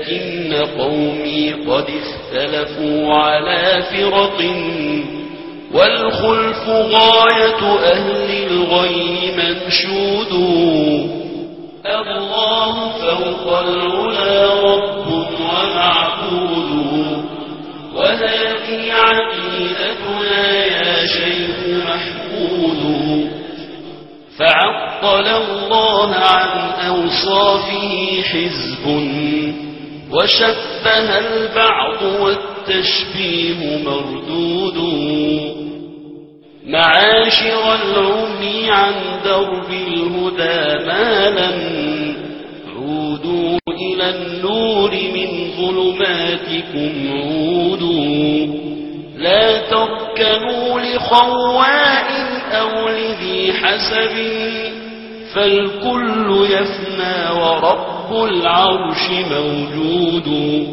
ولكن قومي قد اختلفوا على فرق والخلف غاية أهل الغي منشود الله فوق العلا رب ومعبود وهذه عقيدتنا يا شيخ محمود فعطل الله عن أوصافه حزب وشبه البعض والتشبيه مردود معاشر العمي عن درب الهدى مالا عودوا إلى النور من ظلماتكم عودوا لا تركنوا لخواء أو لذي حسب فالكل يفنى ورب العرش موجود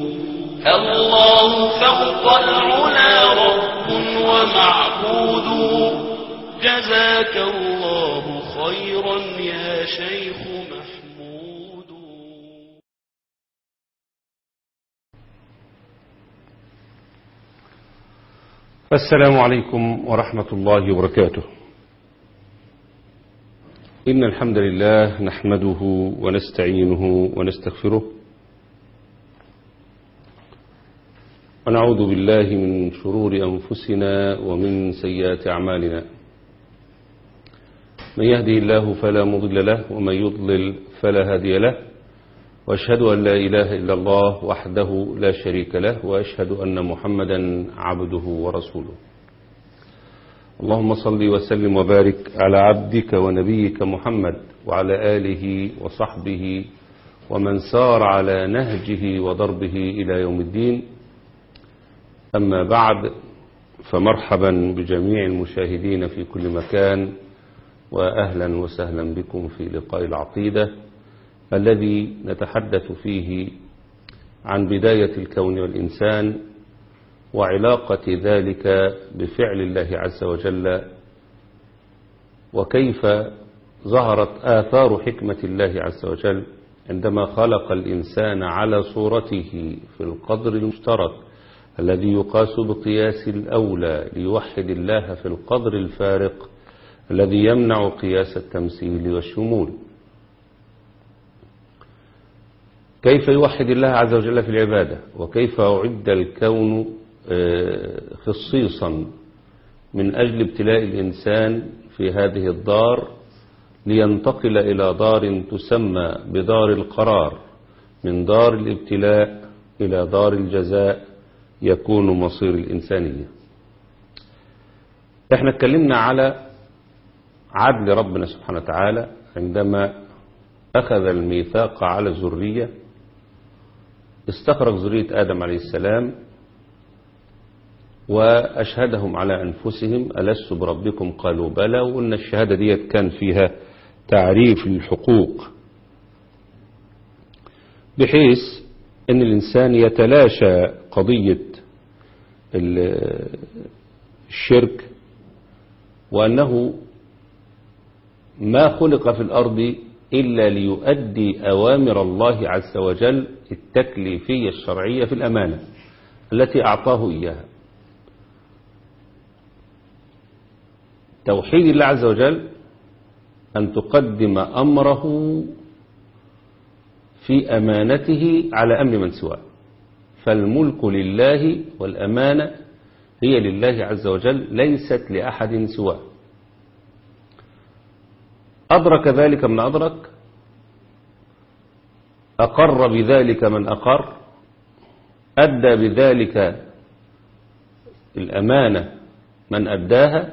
الله فوق العلا رب ومعبود جزاك الله خيرا يا شيخ محمود السلام عليكم ورحمة الله وبركاته إن الحمد لله نحمده ونستعينه ونستغفره ونعوذ بالله من شرور أنفسنا ومن سيئات أعمالنا من يهده الله فلا مضل له ومن يضلل فلا هادي له وأشهد أن لا إله إلا الله وحده لا شريك له وأشهد أن محمدا عبده ورسوله اللهم صل وسلم وبارك على عبدك ونبيك محمد وعلى آله وصحبه ومن سار على نهجه وضربه إلى يوم الدين أما بعد فمرحبا بجميع المشاهدين في كل مكان وأهلا وسهلا بكم في لقاء العقيدة الذي نتحدث فيه عن بداية الكون والإنسان وعلاقة ذلك بفعل الله عز وجل وكيف ظهرت آثار حكمة الله عز وجل عندما خلق الإنسان على صورته في القدر المشترك الذي يقاس بقياس الأولى ليوحد الله في القدر الفارق الذي يمنع قياس التمثيل والشمول كيف يوحد الله عز وجل في العبادة وكيف أعد الكون خصيصا من أجل ابتلاء الإنسان في هذه الدار لينتقل إلى دار تسمى بدار القرار من دار الابتلاء إلى دار الجزاء يكون مصير الإنسانية احنا اتكلمنا على عدل ربنا سبحانه وتعالى عندما أخذ الميثاق على الذرية استخرج ذرية آدم عليه السلام وأشهدهم على أنفسهم ألست بربكم قالوا بلى وأن الشهادة ديت كان فيها تعريف الحقوق بحيث أن الإنسان يتلاشى قضية الشرك وأنه ما خلق في الأرض إلا ليؤدي أوامر الله عز وجل التكليفية الشرعية في الأمانة التي أعطاه إياها توحيد الله عز وجل أن تقدم أمره في أمانته على أمر من سواه فالملك لله والأمانة هي لله عز وجل ليست لأحد سواه أدرك ذلك من أدرك أقر بذلك من أقر أدى بذلك الأمانة من أداها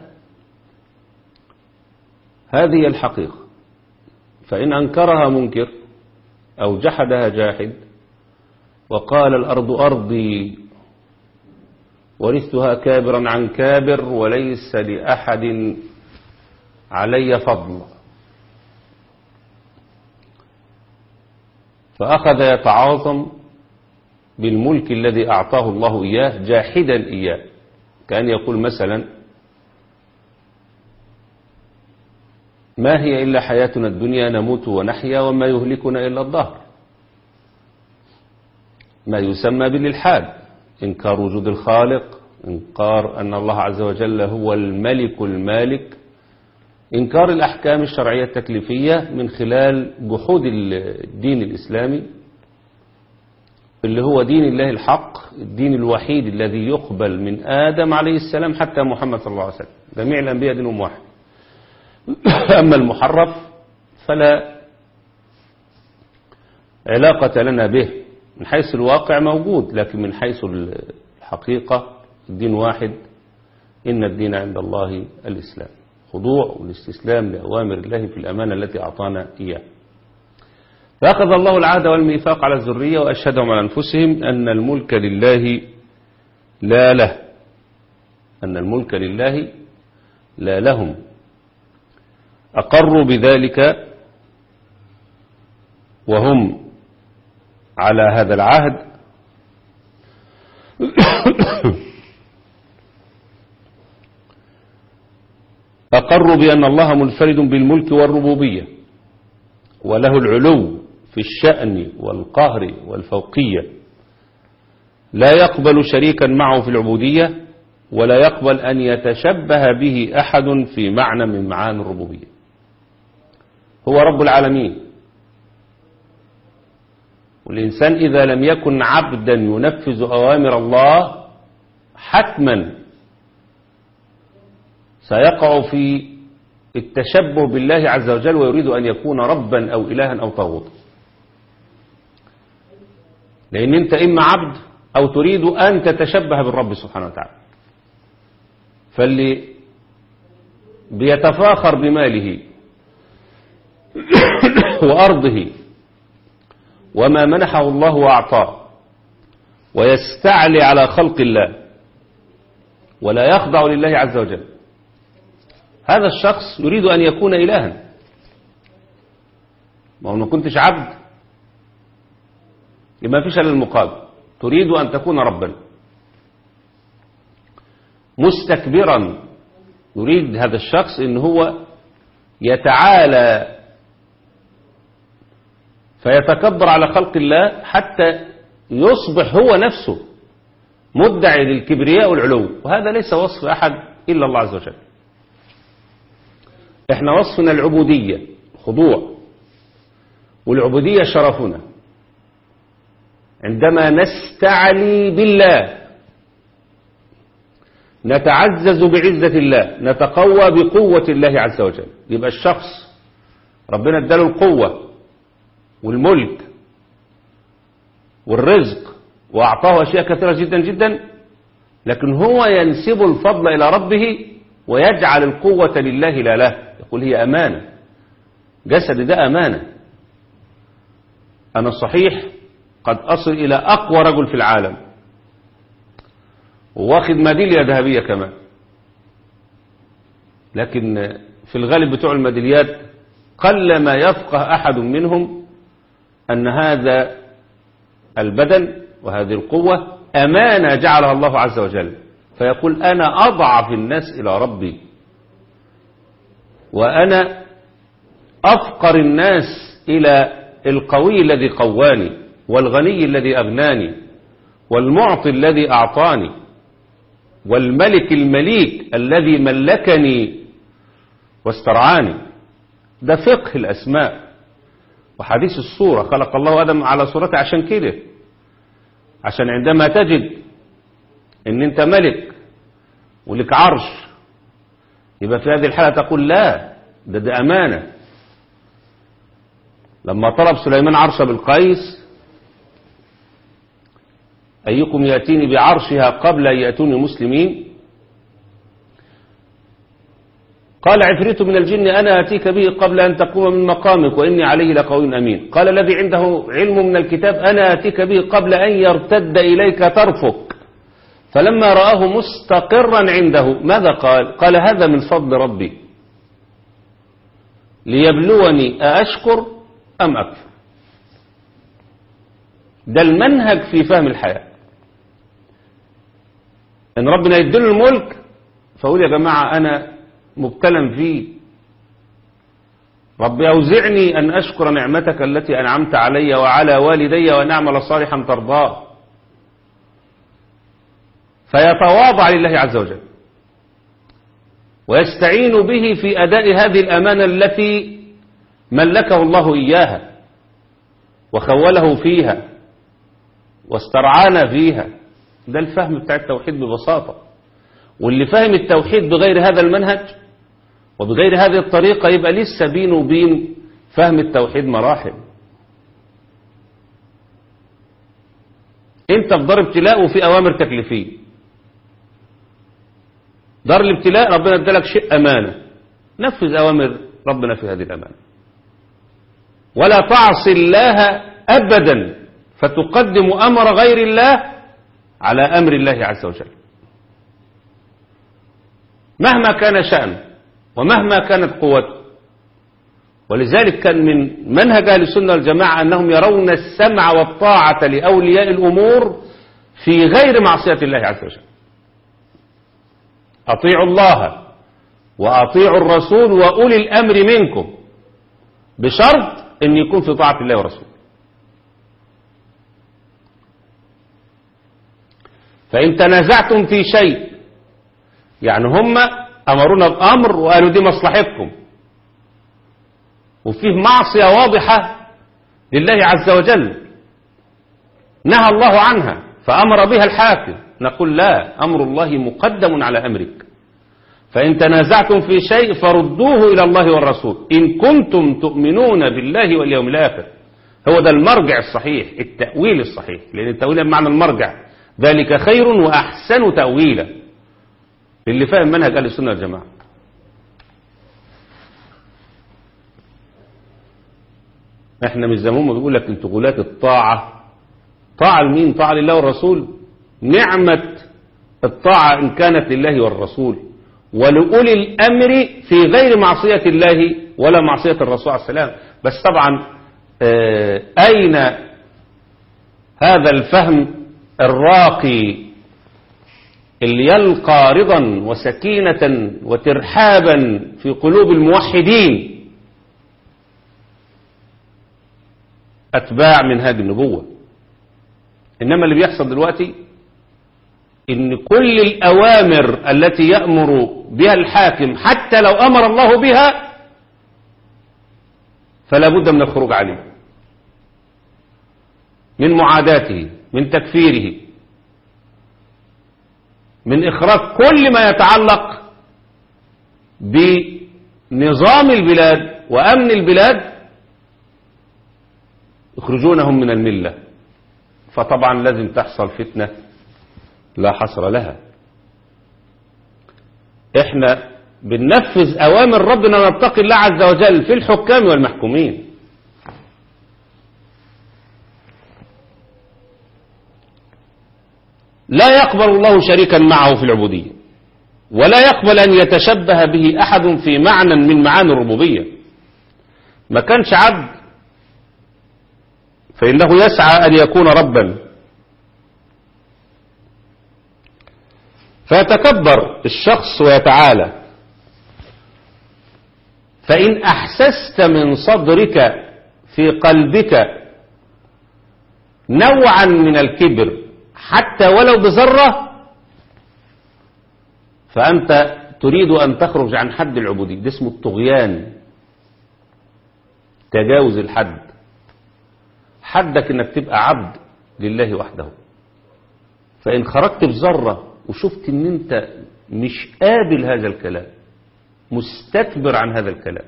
هذه الحقيقة فإن أنكرها منكر أو جحدها جاحد وقال الأرض أرضي ورثتها كابرا عن كابر وليس لأحد علي فضل فأخذ يتعاظم بالملك الذي أعطاه الله إياه جاحدا إياه كأن يقول مثلا ما هي إلا حياتنا الدنيا نموت ونحيا وما يهلكنا إلا الظهر ما يسمى بالإلحاد إنكار وجود الخالق إنكار أن الله عز وجل هو الملك المالك إنكار الأحكام الشرعية التكليفية من خلال جحود الدين الإسلامي اللي هو دين الله الحق الدين الوحيد الذي يقبل من آدم عليه السلام حتى محمد صلى الله عليه وسلم جميع الأنبياء دينهم واحد أما المحرف فلا علاقة لنا به من حيث الواقع موجود لكن من حيث الحقيقة الدين واحد إن الدين عند الله الإسلام خضوع والاستسلام لأوامر الله في الأمانة التي أعطانا إياه فأخذ الله العهد والميثاق على الذرية وأشهدهم على أنفسهم أن الملك لله لا له أن الملك لله لا لهم أقروا بذلك وهم على هذا العهد أقروا بأن الله منفرد بالملك والربوبية وله العلو في الشأن والقهر والفوقية لا يقبل شريكا معه في العبودية ولا يقبل أن يتشبه به أحد في معنى من معاني الربوبية هو رب العالمين والإنسان إذا لم يكن عبدا ينفذ أوامر الله حتما سيقع في التشبه بالله عز وجل ويريد أن يكون ربا أو إلها أو طاغوتا لأن أنت إما عبد أو تريد أن تتشبه بالرب سبحانه وتعالى فاللي بيتفاخر بماله وأرضه وما منحه الله وأعطاه ويستعلي على خلق الله ولا يخضع لله عز وجل هذا الشخص يريد أن يكون إلها ما هو ما كنتش عبد يبقى فيش إلا المقابل تريد أن تكون ربا مستكبرا يريد هذا الشخص ان هو يتعالى فيتكبر على خلق الله حتى يصبح هو نفسه مدعي للكبرياء والعلو وهذا ليس وصف أحد إلا الله عز وجل احنا وصفنا العبودية خضوع والعبودية شرفنا عندما نستعلي بالله نتعزز بعزة الله نتقوى بقوة الله عز وجل يبقى الشخص ربنا اداله القوة والملك والرزق وأعطاه أشياء كثيرة جدا جدا لكن هو ينسب الفضل إلى ربه ويجعل القوة لله لا له يقول هي أمانة جسد ده أمانة أنا صحيح قد أصل إلى أقوى رجل في العالم واخد ميدالية ذهبية كمان لكن في الغالب بتوع الميداليات قل ما يفقه أحد منهم أن هذا البدن وهذه القوة أمانة جعلها الله عز وجل فيقول أنا أضعف الناس إلى ربي وأنا أفقر الناس إلى القوي الذي قواني والغني الذي أغناني والمعطي الذي أعطاني والملك المليك الذي ملكني واسترعاني ده فقه الأسماء وحديث الصورة خلق الله آدم على صورته عشان كده عشان عندما تجد ان انت ملك ولك عرش يبقى في هذه الحالة تقول لا ده ده أمانة لما طلب سليمان عرش بالقيس أيكم يأتيني بعرشها قبل أن يأتوني مسلمين قال عفريت من الجن أنا أتيك به قبل أن تقوم من مقامك وإني عليه لقوي أمين قال الذي عنده علم من الكتاب أنا أتيك به قبل أن يرتد إليك طرفك فلما رآه مستقرا عنده ماذا قال قال هذا من فضل ربي ليبلوني أأشكر أم أكفر ده المنهج في فهم الحياة ان ربنا يديله الملك فأقول يا جماعة أنا مبتلا فيه رب أوزعني أن أشكر نعمتك التي أنعمت علي وعلى والدي وأن أعمل صالحا ترضاه فيتواضع لله عز وجل ويستعين به في أداء هذه الأمانة التي ملكه الله إياها وخوله فيها واسترعانا فيها ده الفهم بتاع التوحيد ببساطة واللي فهم التوحيد بغير هذا المنهج وبغير هذه الطريقة يبقى لسه بينه وبين فهم التوحيد مراحل انت في دار ابتلاء وفي اوامر تكليفيه دار الابتلاء ربنا ادالك شيء امانه نفذ اوامر ربنا في هذه الامانه ولا تعصي الله ابدا فتقدم امر غير الله على امر الله عز وجل مهما كان شأنه ومهما كانت قوته ولذلك كان من منهج أهل السنة والجماعة أنهم يرون السمع والطاعة لأولياء الأمور في غير معصية الله عز وجل أطيعوا الله وأطيعوا الرسول وأولي الأمر منكم بشرط أن يكون في طاعة الله ورسوله فإن تنازعتم في شيء يعني هم أمرونا بأمر وقالوا دي مصلحتكم وفيه معصية واضحة لله عز وجل نهى الله عنها فأمر بها الحاكم نقول لا أمر الله مقدم على أمرك فإن تنازعتم في شيء فردوه إلى الله والرسول إن كنتم تؤمنون بالله واليوم الآخر هو ده المرجع الصحيح التأويل الصحيح لأن التأويل بمعنى المرجع ذلك خير وأحسن تأويلا اللي فاهم منهج أهل السنة والجماعة احنا مش زي ما هم بيقول لك انتوا غلاة الطاعة طاعة لمين طاعة لله والرسول نعمة الطاعة إن كانت لله والرسول ولأولي الأمر في غير معصية الله ولا معصية الرسول عليه السلام بس طبعا آه أين هذا الفهم الراقي اللي يلقى رضا وسكينة وترحابا في قلوب الموحدين أتباع من هذه النبوة إنما اللي بيحصل دلوقتي إن كل الأوامر التي يأمر بها الحاكم حتى لو أمر الله بها فلا بد من الخروج عليه من معاداته من تكفيره من إخراج كل ما يتعلق بنظام البلاد وأمن البلاد يخرجونهم من الملة فطبعا لازم تحصل فتنة لا حصر لها احنا بننفذ اوامر ربنا نتقي الله عز وجل في الحكام والمحكومين لا يقبل الله شريكا معه في العبودية ولا يقبل أن يتشبه به أحد في معنى من معاني الربوبية ما كانش عبد فإنه يسعى أن يكون ربا فيتكبر الشخص ويتعالى فإن أحسست من صدرك في قلبك نوعا من الكبر حتى ولو بذرة فأنت تريد أن تخرج عن حد العبودية ده اسمه الطغيان تجاوز الحد حدك انك تبقى عبد لله وحده فإن خرجت بذرة وشفت ان انت مش قابل هذا الكلام مستكبر عن هذا الكلام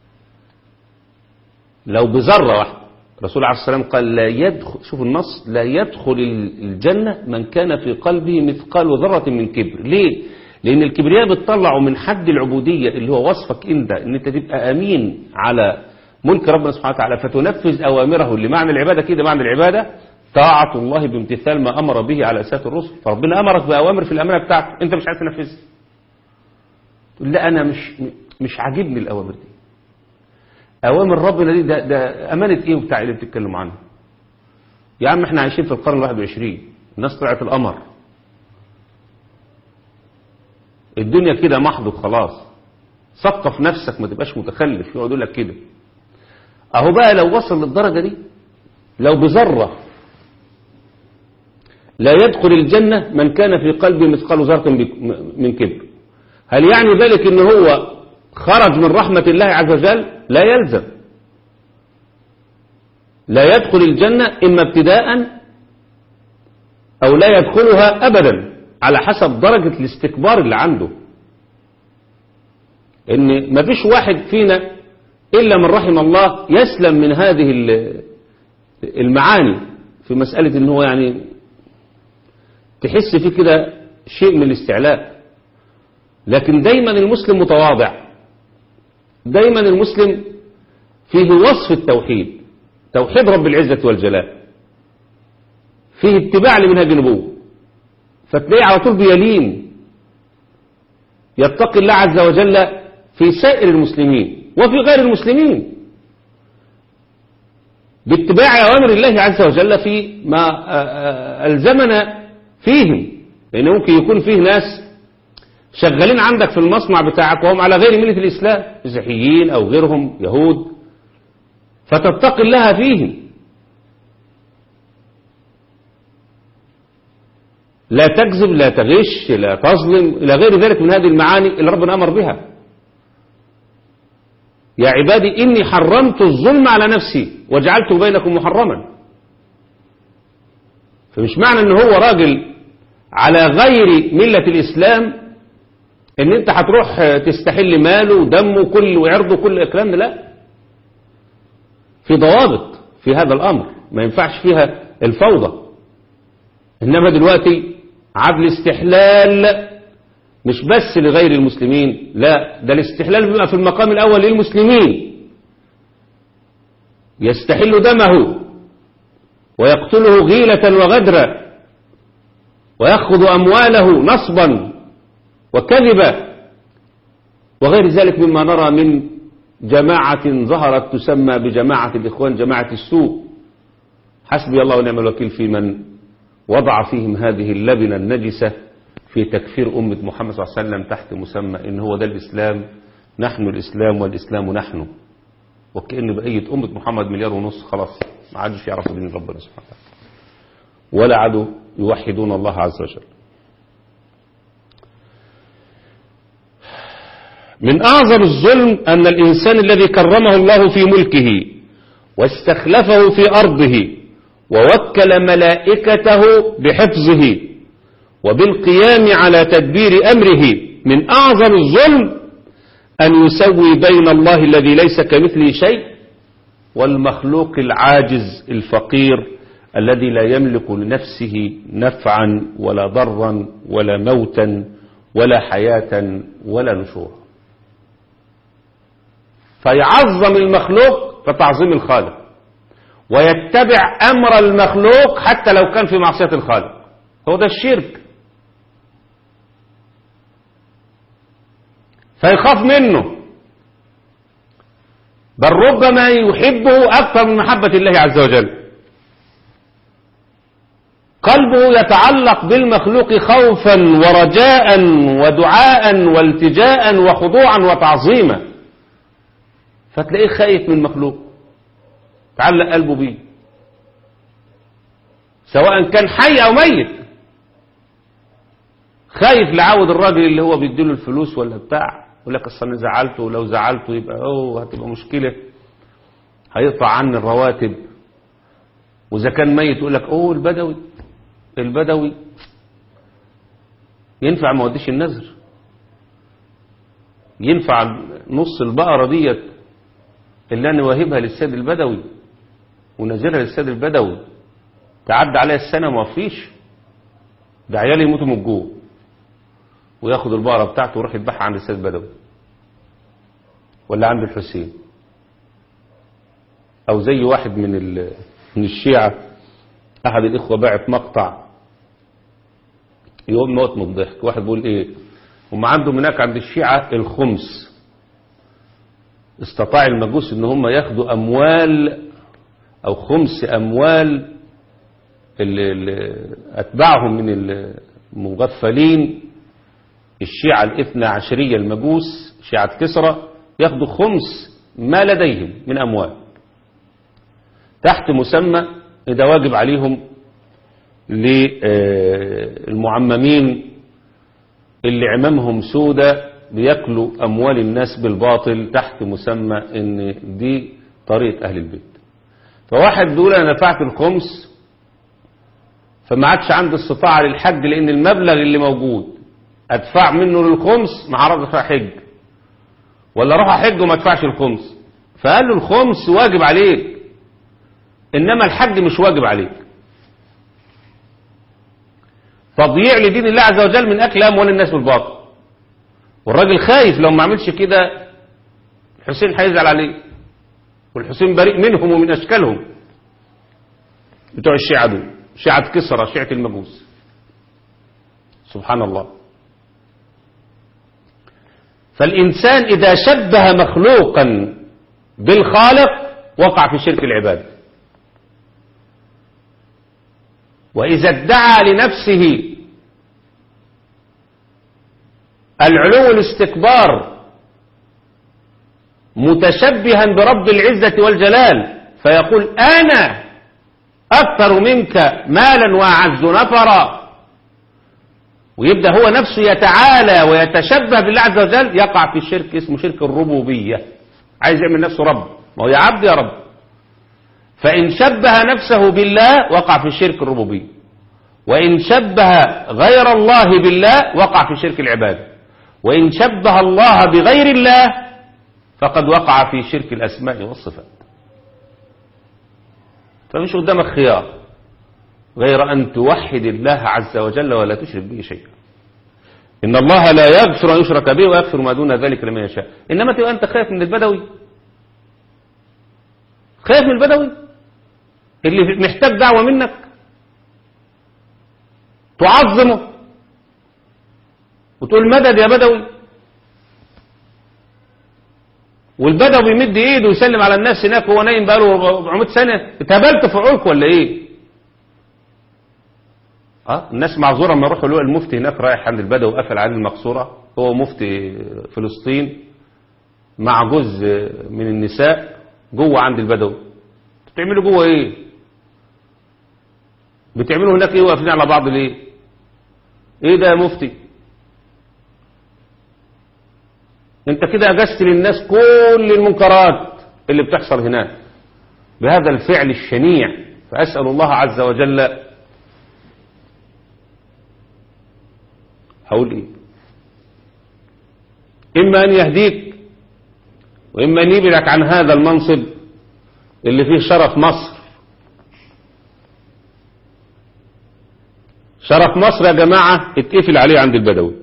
لو بذرة واحدة الرسول عليه السلام قال لا يدخل شوف النص لا يدخل الجنة من كان في قلبه مثقال ذرة من كبر ليه لأن الكبرياء بتطلعه من حد العبودية اللي هو وصفك انت ان انت تبقى أمين على ملك ربنا سبحانه وتعالى فتنفذ أوامره اللي معنى العبادة كده معنى العبادة طاعة الله بامتثال ما أمر به على أساس الرسل فربنا أمرك بأوامر في الأمانة بتاعته أنت مش عايز تنفذها تقول لا أنا مش مش عاجبني الأوامر دي أوامر ربنا دي ده, ده أمانة إيه وبتاع اللي بتتكلموا عنها يا عم احنا عايشين في القرن الواحد والعشرين الناس طلعت القمر الدنيا كده محض خلاص ثقف نفسك ما تبقاش متخلف يقعد يقول لك كده اهو بقى لو وصل للدرجة دي لو بذرة لا يدخل الجنة من كان في قلبه مثقال ذرة من كبر هل يعني ذلك ان هو خرج من رحمة الله عز وجل لا يلزم لا يدخل الجنة إما ابتداء أو لا يدخلها أبدا على حسب درجة الاستكبار اللي عنده إن ما فيش واحد فينا إلا من رحم الله يسلم من هذه المعاني في مسألة إن هو يعني تحس فيه كده شيء من الاستعلاء لكن دايما المسلم متواضع دايما المسلم فيه وصف التوحيد توحيد رب العزة والجلال فيه اتباع لمنهج النبوة فتلاقيه على طول بيلين يتقي الله عز وجل في سائر المسلمين وفي غير المسلمين باتباع أوامر الله عز وجل في ما ألزمنا فيهم لأن ممكن يكون فيه ناس شغالين عندك في المصنع بتاعك وهم على غير ملة الإسلام مسيحيين أو غيرهم يهود فتتقي الله فيهم لا تكذب لا تغش لا تظلم إلى غير ذلك من هذه المعاني اللي ربنا أمر بها يا عبادي إني حرمت الظلم على نفسي وجعلته بينكم محرما فمش معنى ان هو راجل على غير ملة الإسلام ان انت هتروح تستحل ماله ودمه كل وعرضه كل الكلام ده لا في ضوابط في هذا الأمر ما ينفعش فيها الفوضى إنما دلوقتي عدل استحلال مش بس لغير المسلمين لا ده الاستحلال بيبقى في المقام الأول للمسلمين يستحل دمه ويقتله غيلة وغدرا ويأخذ أمواله نصبا وكذبا وغير ذلك مما نرى من جماعة ظهرت تسمى بجماعة الإخوان جماعة السوء حسبي الله ونعم الوكيل في من وضع فيهم هذه اللبنة النجسة في تكفير أمة محمد صلى الله عليه وسلم تحت مسمى إن هو ده الإسلام نحن الإسلام والإسلام نحن وكأن بقية أمة محمد مليار ونص خلاص ما عادش يعرفوا دين ربنا سبحانه وتعالى ولا عادوا يوحدون الله عز وجل من أعظم الظلم أن الإنسان الذي كرمه الله في ملكه واستخلفه في أرضه ووكل ملائكته بحفظه وبالقيام على تدبير أمره من أعظم الظلم أن يسوي بين الله الذي ليس كمثله شيء والمخلوق العاجز الفقير الذي لا يملك لنفسه نفعا ولا ضرا ولا موتا ولا حياة ولا نشورا فيعظم المخلوق كتعظيم الخالق ويتبع أمر المخلوق حتى لو كان في معصية الخالق هو ده الشرك فيخاف منه بل ربما يحبه أكثر من محبة الله عز وجل قلبه يتعلق بالمخلوق خوفا ورجاء ودعاء والتجاء وخضوعا وتعظيما فتلاقيه خايف من المخلوق تعلق قلبه بيه سواء كان حي أو ميت خايف لعود الراجل اللي هو بيديله الفلوس ولا بتاع يقول لك اصل انا زعلته ولو زعلته يبقى اوه هتبقى مشكله هيقطع عني الرواتب واذا كان ميت يقول لك اوه البدوي البدوي ينفع ما وديش النذر ينفع نص البقره ديت اللي انا واهبها للسيد البدوي ونزلها للسيد البدوي تعدى عليها السنه ما فيش ده عيالي يموتوا من الجوع وياخد البقرة بتاعته ويروح يذبحها عند السيد بدوي ولا عند الحسين او زي واحد من من الشيعة احد الاخوة باعت مقطع يوم موت من الضحك واحد بيقول ايه هم عندهم هناك عند الشيعة الخمس استطاع المجوس ان هم ياخدوا اموال او خمس اموال اللي اللي اتباعهم من المغفلين الشيعة الاثنى عشرية المجوس شيعة كسرى ياخدوا خمس ما لديهم من أموال تحت مسمى إذا واجب عليهم للمعممين اللي عمامهم سودة بياكلوا أموال الناس بالباطل تحت مسمى ان دي طريقة أهل البيت فواحد بيقول أنا دفعت الخمس فما عادش عندي استطاعة للحج لأن المبلغ اللي موجود أدفع منه للخمس ما عرض أدفع حج ولا أروح أحج وما أدفعش الخمس فقال له الخمس واجب عليك إنما الحج مش واجب عليك تضييع لدين الله عز وجل من أكل أموال الناس بالباطل والراجل خايف لو ما عملش كده الحسين هيزعل عليه والحسين بريء منهم ومن أشكالهم بتوع الشيعة دول شيعة كسرى شيعة المجوس سبحان الله فالإنسان إذا شبه مخلوقا بالخالق وقع في شرك العبادة وإذا ادعى لنفسه العلو والاستكبار متشبها برب العزة والجلال فيقول أنا أكثر منك مالا وأعز نفرا ويبدأ هو نفسه يتعالى ويتشبه بالله عز وجل يقع في الشرك اسمه شرك الربوبية عايز يعمل نفسه رب ما هو يا عبد يا رب فإن شبه نفسه بالله وقع في الشرك الربوبية وإن شبه غير الله بالله وقع في شرك العبادة وإن شبه الله بغير الله فقد وقع في شرك الأسماء والصفات فمش قدامك خيار غير أن توحد الله عز وجل ولا تشرك به شيئا إن الله لا يغفر أن يشرك به ويغفر ما دون ذلك لمن يشاء إنما تبقى أنت خايف من البدوي خايف من البدوي اللي محتاج دعوة منك تعظمه وتقول مدد يا بدوي والبدوي يمد ايده ويسلم على الناس هناك وهو نايم بقاله 400 سنة اتهبلت في عرق ولا ايه اه الناس معذورة لما يروحوا له المفتي هناك رايح عند البدوي وقفل عليه المقصورة هو مفتي فلسطين مع جزء من النساء جوه عند البدوي بتعملوا جوه ايه بتعملوا هناك ايه واقفين على بعض ليه ايه ده يا مفتي انت كده اجزت للناس كل المنكرات اللي بتحصل هناك بهذا الفعل الشنيع فأسأل الله عز وجل هقول ايه اما ان يهديك واما ان يبعدك عن هذا المنصب اللي فيه شرف مصر شرف مصر يا جماعة اتقفل عليه عند البدوي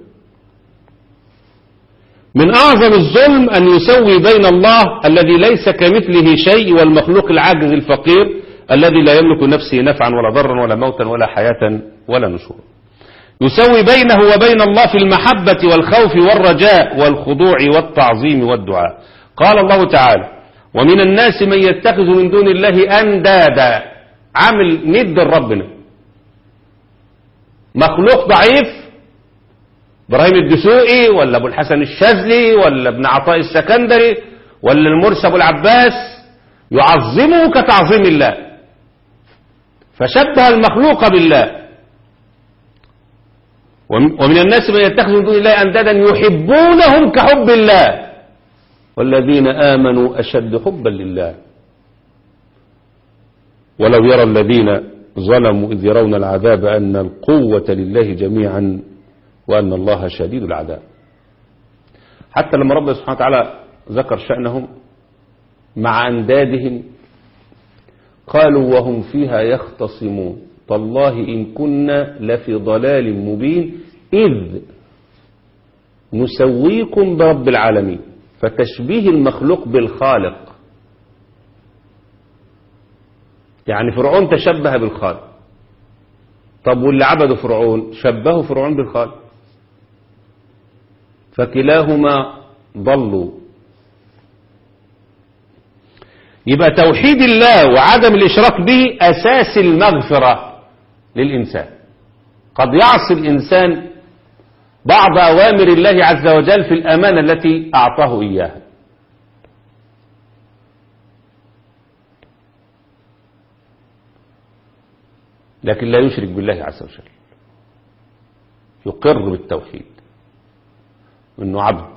من أعظم الظلم أن يسوي بين الله الذي ليس كمثله شيء والمخلوق العاجز الفقير الذي لا يملك نفسه نفعا ولا ضرا ولا موتا ولا حياة ولا نشورا يسوي بينه وبين الله في المحبة والخوف والرجاء والخضوع والتعظيم والدعاء قال الله تعالى ومن الناس من يتخذ من دون الله أندادا عامل ند ربنا مخلوق ضعيف ابراهيم الدسوقي ولا ابو الحسن الشاذلي ولا ابن عطاء السكندري ولا المرسي ابو العباس يعظمه كتعظيم الله فشبه المخلوق بالله ومن الناس من يتخذ من دون الله اندادا يحبونهم كحب الله والذين امنوا اشد حبا لله ولو يرى الذين ظلموا اذ يرون العذاب ان القوه لله جميعا وأن الله شديد العذاب حتى لما ربنا سبحانه وتعالى ذكر شأنهم مع أندادهم قالوا وهم فيها يختصمون تالله إن كنا لفي ضلال مبين إذ نسويكم برب العالمين فتشبيه المخلوق بالخالق يعني فرعون تشبه بالخالق طب واللي عبدوا فرعون شبهوا فرعون بالخالق فكلاهما ضلوا يبقى توحيد الله وعدم الإشراك به أساس المغفرة للإنسان قد يعصي الإنسان بعض أوامر الله عز وجل في الأمانة التي أعطاه إياها لكن لا يشرك بالله عز وجل يقر بالتوحيد انه عبد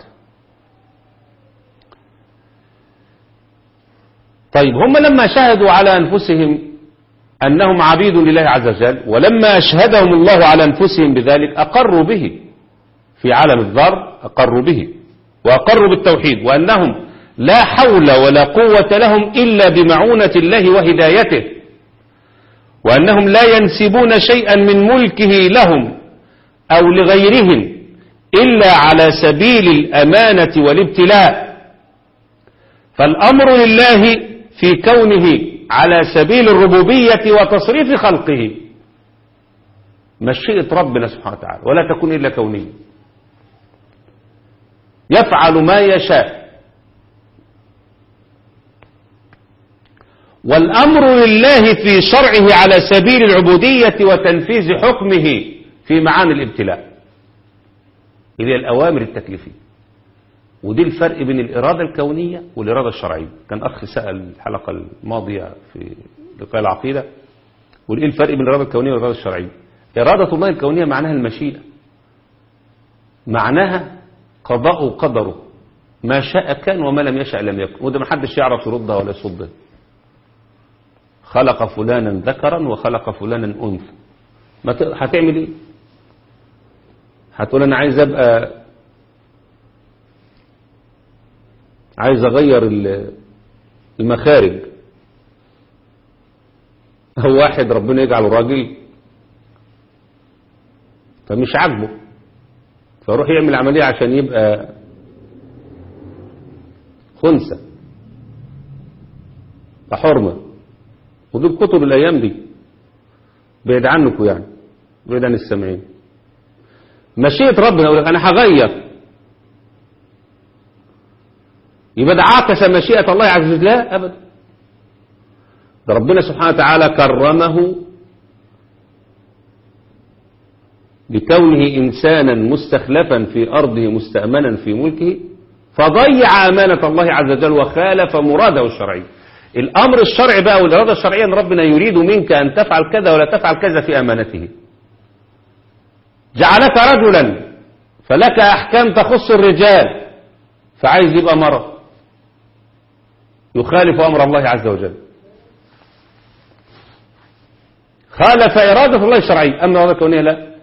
طيب هم لما شهدوا على انفسهم انهم عبيد لله عز وجل ولما اشهدهم الله على انفسهم بذلك اقروا به في عالم الذر اقروا به واقروا بالتوحيد وانهم لا حول ولا قوة لهم الا بمعونة الله وهدايته وانهم لا ينسبون شيئا من ملكه لهم او لغيرهم إلا على سبيل الأمانة والابتلاء فالأمر لله في كونه على سبيل الربوبية وتصريف خلقه مشيئة ربنا سبحانه وتعالى ولا تكون إلا كونية يفعل ما يشاء والأمر لله في شرعه على سبيل العبودية وتنفيذ حكمه في معاني الابتلاء اللي هي الأوامر التكليفية ودي الفرق بين الإرادة الكونية والإرادة الشرعية كان أخ سأل الحلقة الماضية في لقاء العقيدة وإيه الفرق بين الإرادة الكونية والإرادة الشرعية إرادة الله الكونية معناها المشيئة معناها قضاء قدره ما شاء كان وما لم يشاء لم يكن وده ما حدش يعرف يردها ولا يصدها خلق فلانا ذكرا وخلق فلانا أنثى ما ت- هتعمل ايه هتقول انا عايز ابقى عايز اغير ال- المخارج هو واحد ربنا يجعله راجل فمش عاجبه فيروح يعمل عملية عشان يبقى خنثى فحرمة ودول كتب الأيام دي بعيد عنكم يعني بعيد عن السامعين مشيئة ربنا يقول لك أنا هغير يبقى ده عكس مشيئة الله عز وجل لا أبدا ده ربنا سبحانه وتعالى كرمه بكونه إنسانا مستخلفا في أرضه مستأمنا في ملكه فضيع أمانة الله عز وجل وخالف مراده الشرعي الأمر الشرعي بقى والإرادة الشرعية أن ربنا يريد منك أن تفعل كذا ولا تفعل كذا في أمانته جعلك رجلا فلك أحكام تخص الرجال فعايز يبقى مرة يخالف أمر الله عز وجل خالف إرادة الله الشرعية أما إرادة الكونية لا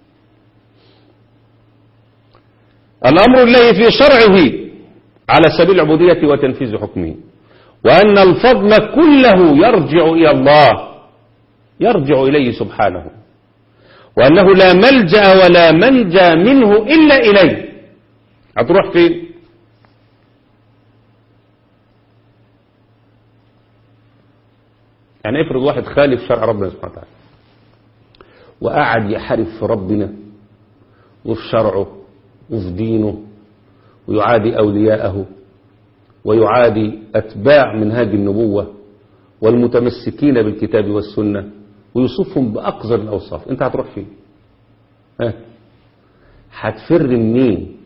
الأمر الذي في شرعه على سبيل العبودية وتنفيذ حكمه وأن الفضل كله يرجع إلى الله يرجع إليه سبحانه وأنه لا ملجأ ولا منجى منه إلا إليه هتروح فين يعني افرض واحد خالف شرع ربنا سبحانه وتعالى وقعد يحارب في ربنا وفي شرعه وفي دينه ويعادي أولياءه ويعادي أتباع منهاج النبوة والمتمسكين بالكتاب والسنة ويوصفهم بأقذر الأوصاف أنت هتروح فين ها هتفر منين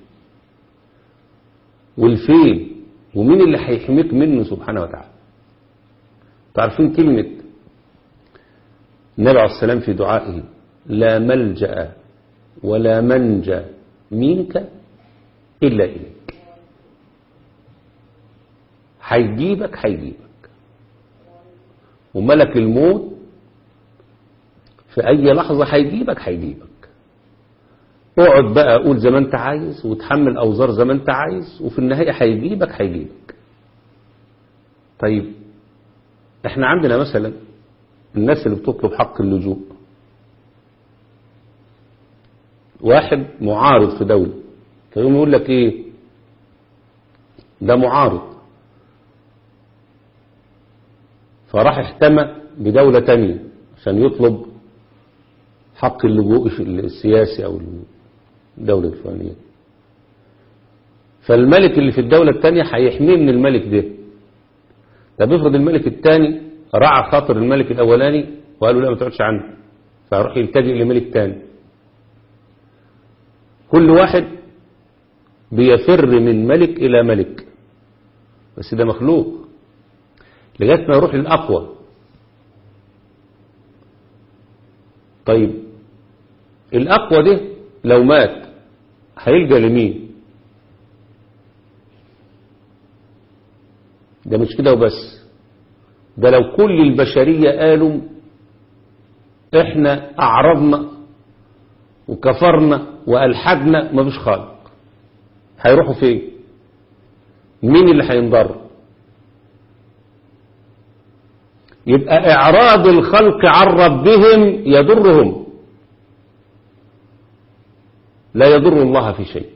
والفين ومين اللي هيحميك منه سبحانه وتعالى تعرفين كلمة النبي عليه السلام في دعائه لا ملجأ ولا منجى منك إلا إليك هيجيبك هيجيبك وملك الموت في أي لحظة هيجيبك هيجيبك اقعد بقى قول زي ما انت عايز وتحمل أوزار زي ما انت عايز وفي النهاية هيجيبك هيجيبك طيب احنا عندنا مثلا الناس اللي بتطلب حق اللجوء واحد معارض في دولة فيقوم يقول لك ايه ده معارض فراح احتمى بدولة تانية عشان يطلب حق اللجوء السياسي او الدولة الفلانية فالملك اللي في الدولة التانية هيحميه من الملك ده طب افرض الملك التاني رعى خاطر الملك الاولاني وقال له لا ما تقعدش عنه فيروح يلتجئ لملك تاني كل واحد بيفر من ملك إلى ملك بس ده مخلوق لغاية ما يروح للأقوى طيب الأقوى ده لو مات هيلجأ لمين ده مش كده وبس ده لو كل البشرية قالوا احنا اعرضنا وكفرنا والحدنا مفيش خالق هيروحوا فين مين اللي هينضر يبقى اعراض الخلق عن ربهم يضرهم لا يضر الله في شيء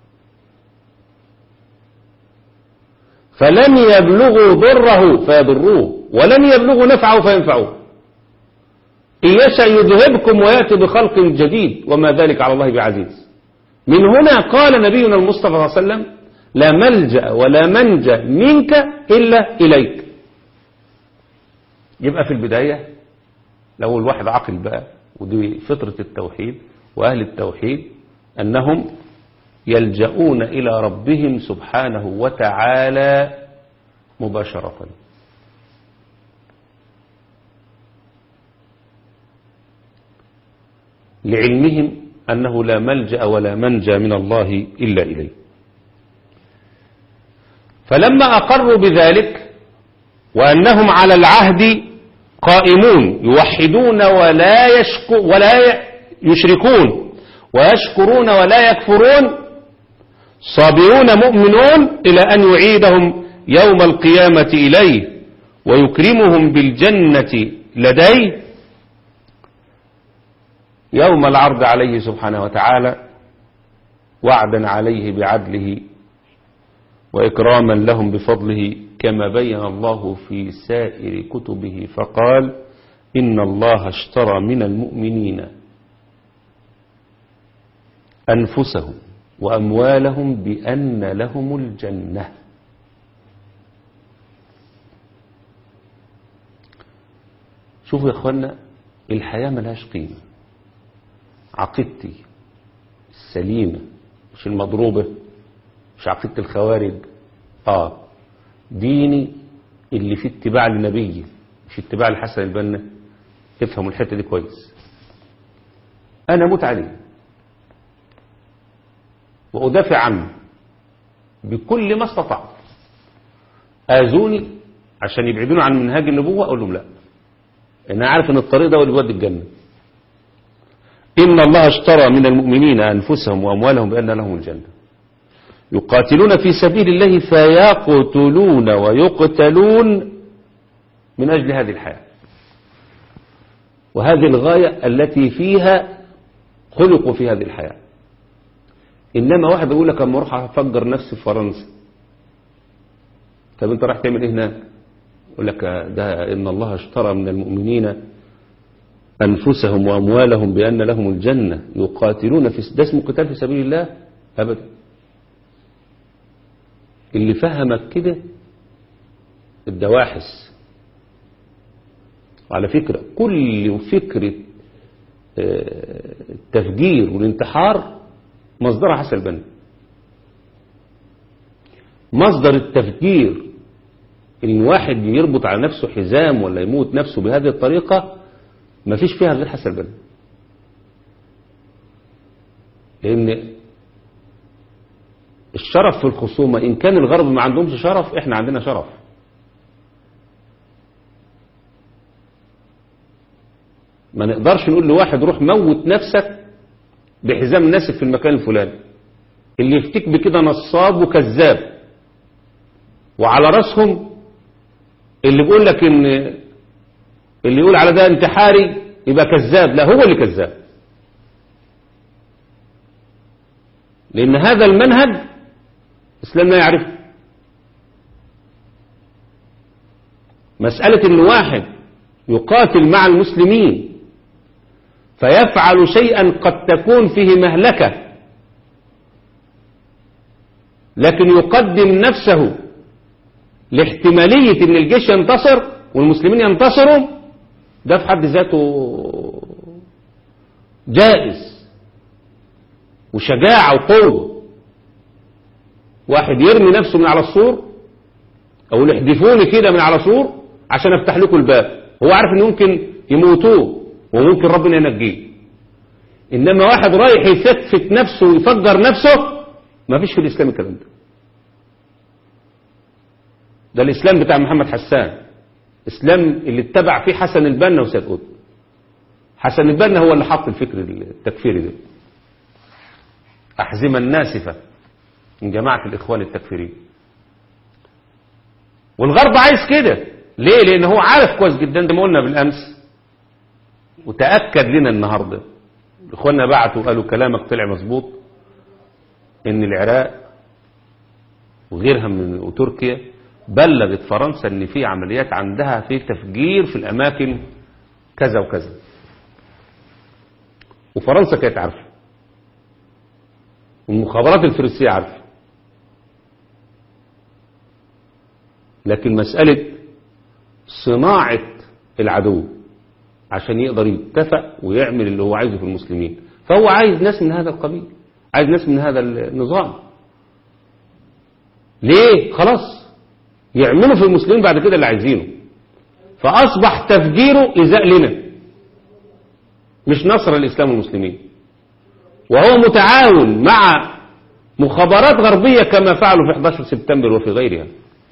فلن يبلغوا ضره فيضروه ولن يبلغوا نفعه فينفعوه إن يشاء يذهبكم ويأتي بخلق جديد وما ذلك على الله بعزيز من هنا قال نبينا المصطفى صلى الله عليه وسلم لا ملجأ ولا منجا منك إلا إليك يبقى في البداية لو الواحد عقل بقى ودي فطرة التوحيد وأهل التوحيد أنهم يلجؤون إلى ربهم سبحانه وتعالى مباشرة لعلمهم أنه لا ملجأ ولا منجى من الله إلا إليه فلما أقروا بذلك وأنهم على العهد قائمون يوحدون ولا يشكو ولا يشركون ويشكرون ولا يكفرون صابرون مؤمنون إلى أن يعيدهم يوم القيامة إليه ويكرمهم بالجنة لديه يوم العرض عليه سبحانه وتعالى وعدا عليه بعدله وإكراما لهم بفضله كما بين الله في سائر كتبه فقال إن الله اشترى من المؤمنين أنفسهم وأموالهم بأن لهم الجنة شوفوا يا أخوانا الحياة ملهاش قيمة عقيدتي السليمة مش المضروبة مش عقيدة الخوارج آه ديني اللي فيه اتباع لنبي مش اتباع لحسن البنا افهموا الحتة دي كويس أنا موت عليه وأدافع عنه بكل ما استطعت آذوني عشان يبعدوني عن منهاج النبوة أقول لهم لا أنا عارف أن الطريق ده هو اللي بيودي الجنة إن الله اشترى من المؤمنين أنفسهم وأموالهم بأن لهم الجنة يقاتلون في سبيل الله فيقتلون ويقتلون من أجل هذه الحياة وهذه الغاية التي فيها خلقوا في هذه الحياة إنما واحد يقول لك أما أروح أفجر نفسي في فرنسا طب أنت راح تعمل إيه هناك يقول لك ده إن الله اشترى من المؤمنين أنفسهم وأموالهم بأن لهم الجنة يقاتلون في ده اسمه قتال في سبيل الله أبدا اللي فهمك كده الدواحس وعلى فكرة كل فكرة التفجير والانتحار مصدرها حسن البنا مصدر التفجير ان واحد يربط على نفسه حزام ولا يموت نفسه بهذه الطريقة ما فيش فيها غير حسن البنا لان الشرف في الخصومة ان كان الغرب ما عندهمش شرف احنا عندنا شرف ما نقدرش نقول لواحد روح موت نفسك بحزام ناسف في المكان الفلاني اللي يفتك بكده نصاب وكذاب وعلى راسهم اللي بيقول لك ان اللي يقول على ده انتحاري يبقى كذاب لا هو اللي كذاب لان هذا المنهج الاسلام لا يعرفه مسألة ان واحد يقاتل مع المسلمين فيفعل شيئا قد تكون فيه مهلكة لكن يقدم نفسه لاحتمالية ان الجيش ينتصر والمسلمين ينتصروا ده في حد ذاته جائز وشجاعة وقوة واحد يرمي نفسه من على السور او يحدفوني كده من على سور عشان افتح لكم الباب هو عارف ان ممكن يموتوه وممكن ربنا ينجيه انما واحد رايح يفتفت نفسه ويفجر نفسه ما فيش في الاسلام الكلام ده ده الاسلام بتاع محمد حسان اسلام اللي اتبع فيه حسن البنا وسيد قطب حسن البنا هو اللي حط الفكر التكفيري ده أحزمة ناسفة من جماعة الإخوان التكفيريين والغرب عايز كده ليه لأن هو عارف كويس جدا زي ما قلنا بالأمس وتأكد لنا النهاردة إخواننا بعتوا قالوا كلامك طلع مظبوط إن العراق وغيرها من وتركيا بلغت فرنسا إن في عمليات عندها في تفجير في الأماكن كذا وكذا وفرنسا كانت عارفه والمخابرات الفرنسية عارفة لكن مسألة صناعة العدو عشان يقدر يتفق ويعمل اللي هو عايزه في المسلمين فهو عايز ناس من هذا القبيل عايز ناس من هذا النظام ليه خلاص يعملوا في المسلمين بعد كده اللي عايزينه فأصبح تفجيره إزاء لنا مش نصر الإسلام والمسلمين وهو متعاون مع مخابرات غربية كما فعلوا في 11 سبتمبر وفي غيرها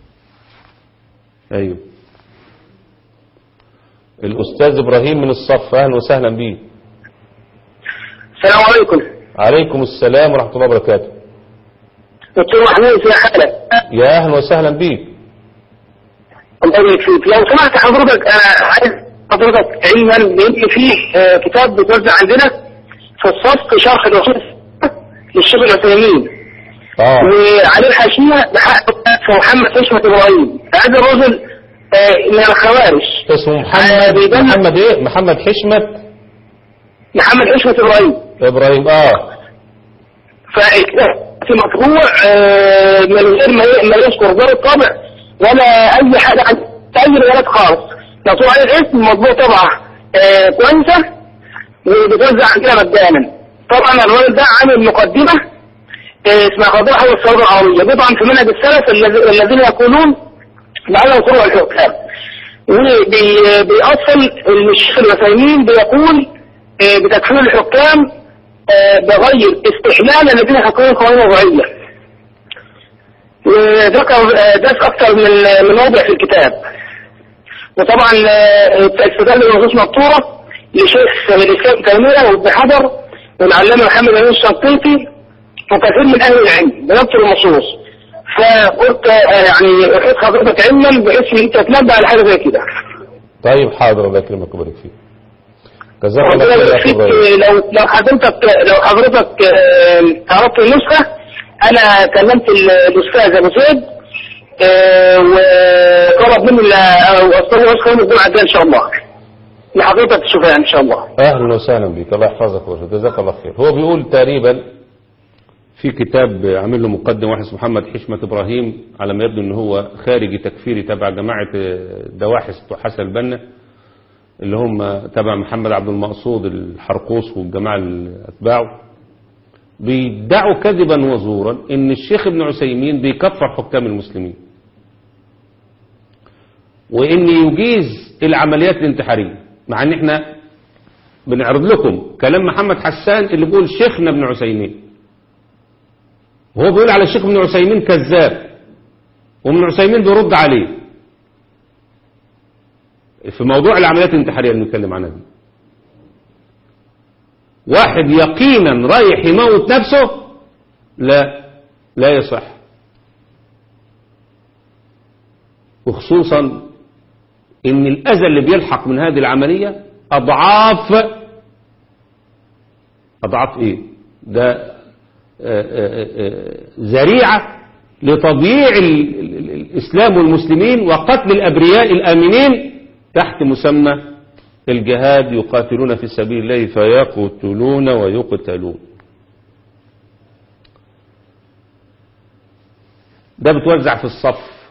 أيوه الأستاذ إبراهيم من الصف أهلا وسهلا بيه السلام عليكم عليكم السلام ورحمة الله وبركاته دكتور محمود يا حالك يا أهلا وسهلا بيك الله يبارك فيك لو سمحت حضرتك انا عايز حضرتك علما بان فيه آه، كتاب بيتوزع عندنا في الصف شرح الوصول للشيخ العثيمين آه وعليه الحاشيه بحق محمد حشمة ابراهيم هذا الرجل آه، من الخوارج اسمه آه، محمد بيدل- محمد إيه محمد حشمت محمد حشمة ابراهيم إبراهيم آه في مطبوع آه، من غير ما ي- ما يذكر دار الطابع ولا اي حاجه عن اي روايات خالص مكتوب عليه الاسم مطبوع طبعه آه، كويسه وبتوزع عندنا مجانا طبعا الراجل ده عامل مقدمه آه، اسمها قضاء حول الثوره العربيه بيطعن في منهج السلف الذي- الذين يقولون لعل القروع الحكام وبيأصل الشيخ الوثيمين بيقول آه، بتكفير الحكام آه، بغير استحلال الذين يحكمون قوانين وضعية وذكر آه، ده في أكثر من من موضع في الكتاب وطبعا آه، استدل بنصوص مقطورة لشيخ الإسلام تيمية وابن حجر والعلامة محمد أمين الشنقيطي وكثير من أهل العلم بنفس النصوص فقلت آه، يعني أحيط حضرتك علما بحيث إن أنت تنبه على حاجة زي كده طيب حاضر الله يكرمك ويبارك فيك جزاك الله ربنا خير يا يبارك أخي فيك إبراهيم لو لو حضرتك لو حضرتك آه، عرضت النسخة أنا كلمت ال- الأستاذ أبو زيد آه، وطلب مني لا- أو أصدر نسخة يوم الجمعة الجاية إن شاء الله لحضرتك تشوفها إن شاء الله أهلا وسهلا بك الله يحفظك ويرزقك جزاك الله خير هو بيقول تقريبا في كتاب عامل له مقدم واحد اسمه محمد حشمة إبراهيم على ما يبدو أن هو خارجي تكفيري تبع جماعة دواحس بتوع حسن البنا اللي هم تبع محمد عبد المقصود الحرقوس والجماعة اللي أتباعه بيدعوا كذبا وزورا ان الشيخ ابن عثيمين بيكفر حكام المسلمين وان يجيز العمليات الانتحارية مع ان احنا بنعرض لكم كلام محمد حسان اللي بيقول شيخنا ابن عثيمين وهو بيقول على الشيخ ابن عثيمين كذاب وابن عثيمين بيرد عليه في موضوع العمليات الانتحارية اللي بنتكلم عنها دي واحد يقينا رايح يموت نفسه لا لا يصح وخصوصا ان الاذى اللي بيلحق من هذه العملية اضعاف اضعاف ايه ده آه، آه، آه، ذريعة لتضييع ال- ال- ال- الاسلام والمسلمين وقتل الابرياء الامنين تحت مسمى الجهاد يقاتلون في سبيل الله فيقتلون ويقتلون ده بتوزع في الصف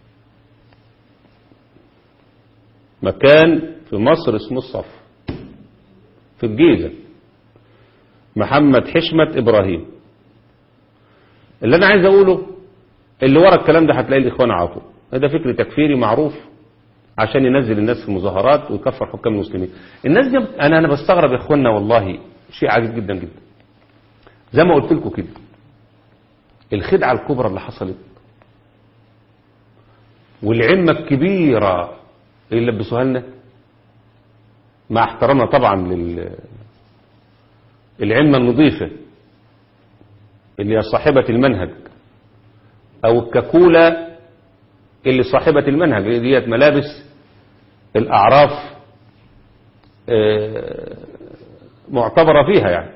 مكان في مصر اسمه الصف في الجيزة محمد حشمة إبراهيم اللي أنا عايز أقوله اللي ورا الكلام ده هتلاقي الإخوان عطوا هذا فكر تكفيري معروف عشان ينزل الناس في المظاهرات ويكفر حكام المسلمين الناس دي انا انا بستغرب يا اخوانا والله شيء عجيب جدا جدا زي ما قلت لكم كده الخدعه الكبرى اللي حصلت والعمه الكبيره اللي لبسوها لنا مع احترامنا طبعا لل العلمة النظيفة اللي هي صاحبة المنهج أو الككولة اللي صاحبة المنهج اللي ديت ملابس الأعراف آه، معتبرة فيها يعني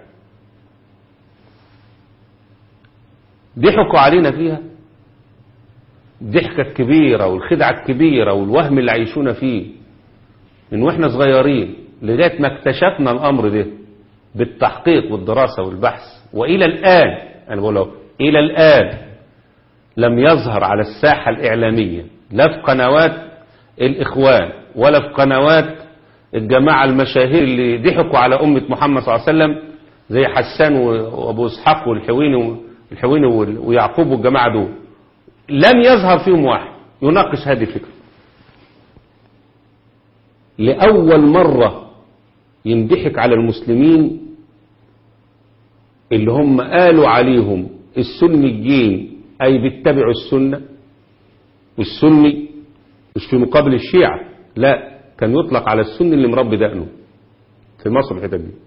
ضحكوا علينا فيها ضحكة كبيرة والخدعة الكبيرة والوهم اللي عايشونا فيه من واحنا صغيرين لغاية ما اكتشفنا الأمر ده بالتحقيق والدراسة والبحث وإلى الآن أنا بقول له إلى الآن لم يظهر على الساحة الإعلامية لا في قنوات الإخوان ولا في قنوات الجماعة المشاهير اللي ضحكوا على أمة محمد صلى الله عليه وسلم زي حسان وأبو إسحاق والحويني والحويني ويعقوب والجماعة دول لم يظهر فيهم واحد يناقش هذه الفكرة لأول مرة ينضحك على المسلمين اللي هم قالوا عليهم السنيين أي بيتبعوا السنة والسني مش في مقابل الشيعة لا كان يطلق على السني اللي مربي دقنه في مصر الحتت دي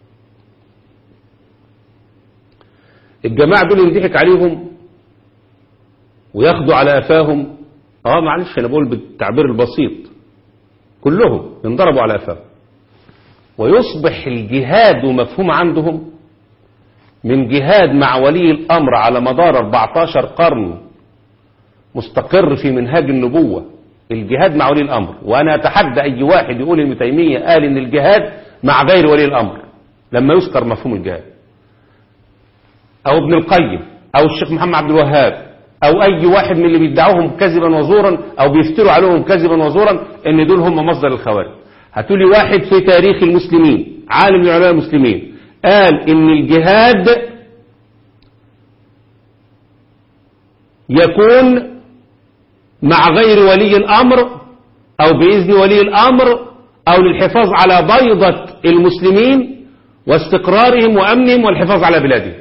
الجماعة دول ينضحك عليهم وياخدوا على قفاهم اه معلش انا بقول بالتعبير البسيط كلهم ينضربوا على قفاهم ويصبح الجهاد مفهوم عندهم من جهاد مع ولي الأمر على مدار 14 قرن مستقر في منهاج النبوة الجهاد مع ولي الأمر وأنا أتحدى أي واحد يقول ابن تيمية قال إن الجهاد مع غير ولي الأمر لما يذكر مفهوم الجهاد أو ابن القيم أو الشيخ محمد عبد الوهاب أو أي واحد من اللي بيدعوهم كذبا وزورا أو بيفتروا عليهم كذبا وزورا إن دول هم مصدر الخوارج هتقولي واحد في تاريخ المسلمين عالم من علماء المسلمين قال ان الجهاد يكون مع غير ولي الامر او باذن ولي الامر او للحفاظ على بيضة المسلمين واستقرارهم وامنهم والحفاظ على بلادهم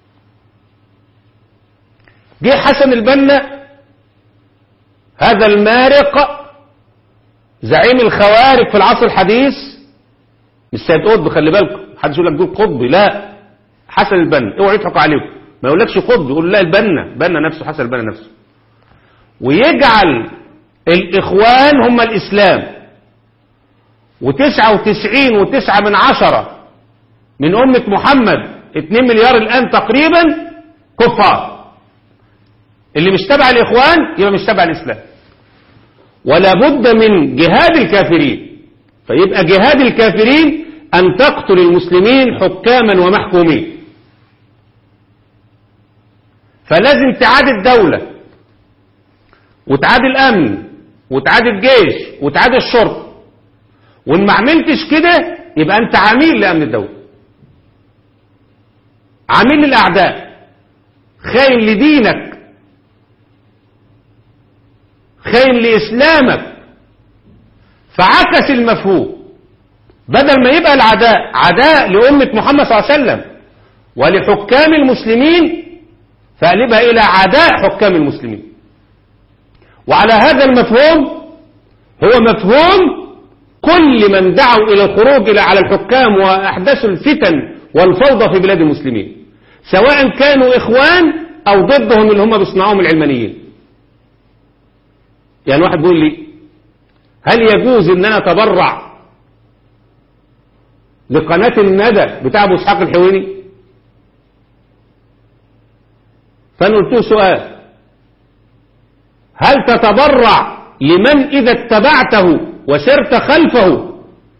جه حسن البنا هذا المارق زعيم الخوارج في العصر الحديث مش سيد قطب خلي بالكم محدش يقول لك دول قطبي لا حسن البنا اوعوا يضحكوا عليكم ما يقولكش قطب يقول لا البنا بنا نفسه حسن البنا نفسه ويجعل الاخوان هم الاسلام وتسعة وتسعين وتسعة من عشرة من أمة محمد اتنين مليار الآن تقريبا كفار اللي مش تبع الإخوان يبقى مش تبع الإسلام ولا بد من جهاد الكافرين فيبقى جهاد الكافرين أن تقتل المسلمين حكاما ومحكومين فلازم تعاد الدولة وتعاد الأمن وتعاد الجيش وتعاد الشرطة وإن ما عملتش كده يبقى أنت عميل لأمن الدولة عميل للأعداء خاين لدينك خاين لإسلامك فعكس المفهوم بدل ما يبقى العداء عداء لأمة محمد صلى الله عليه وسلم ولحكام المسلمين فقلبها إلى عداء حكام المسلمين وعلى هذا المفهوم هو مفهوم كل من دعوا إلى الخروج إلى على الحكام وأحدثوا الفتن والفوضى في بلاد المسلمين سواء كانوا إخوان أو ضدهم اللي هم بيصنعوهم العلمانيين يعني واحد بيقول لي هل يجوز ان انا اتبرع لقناة الندى بتاع ابو اسحاق الحويني فانا قلت له سؤال هل تتبرع لمن اذا اتبعته وسرت خلفه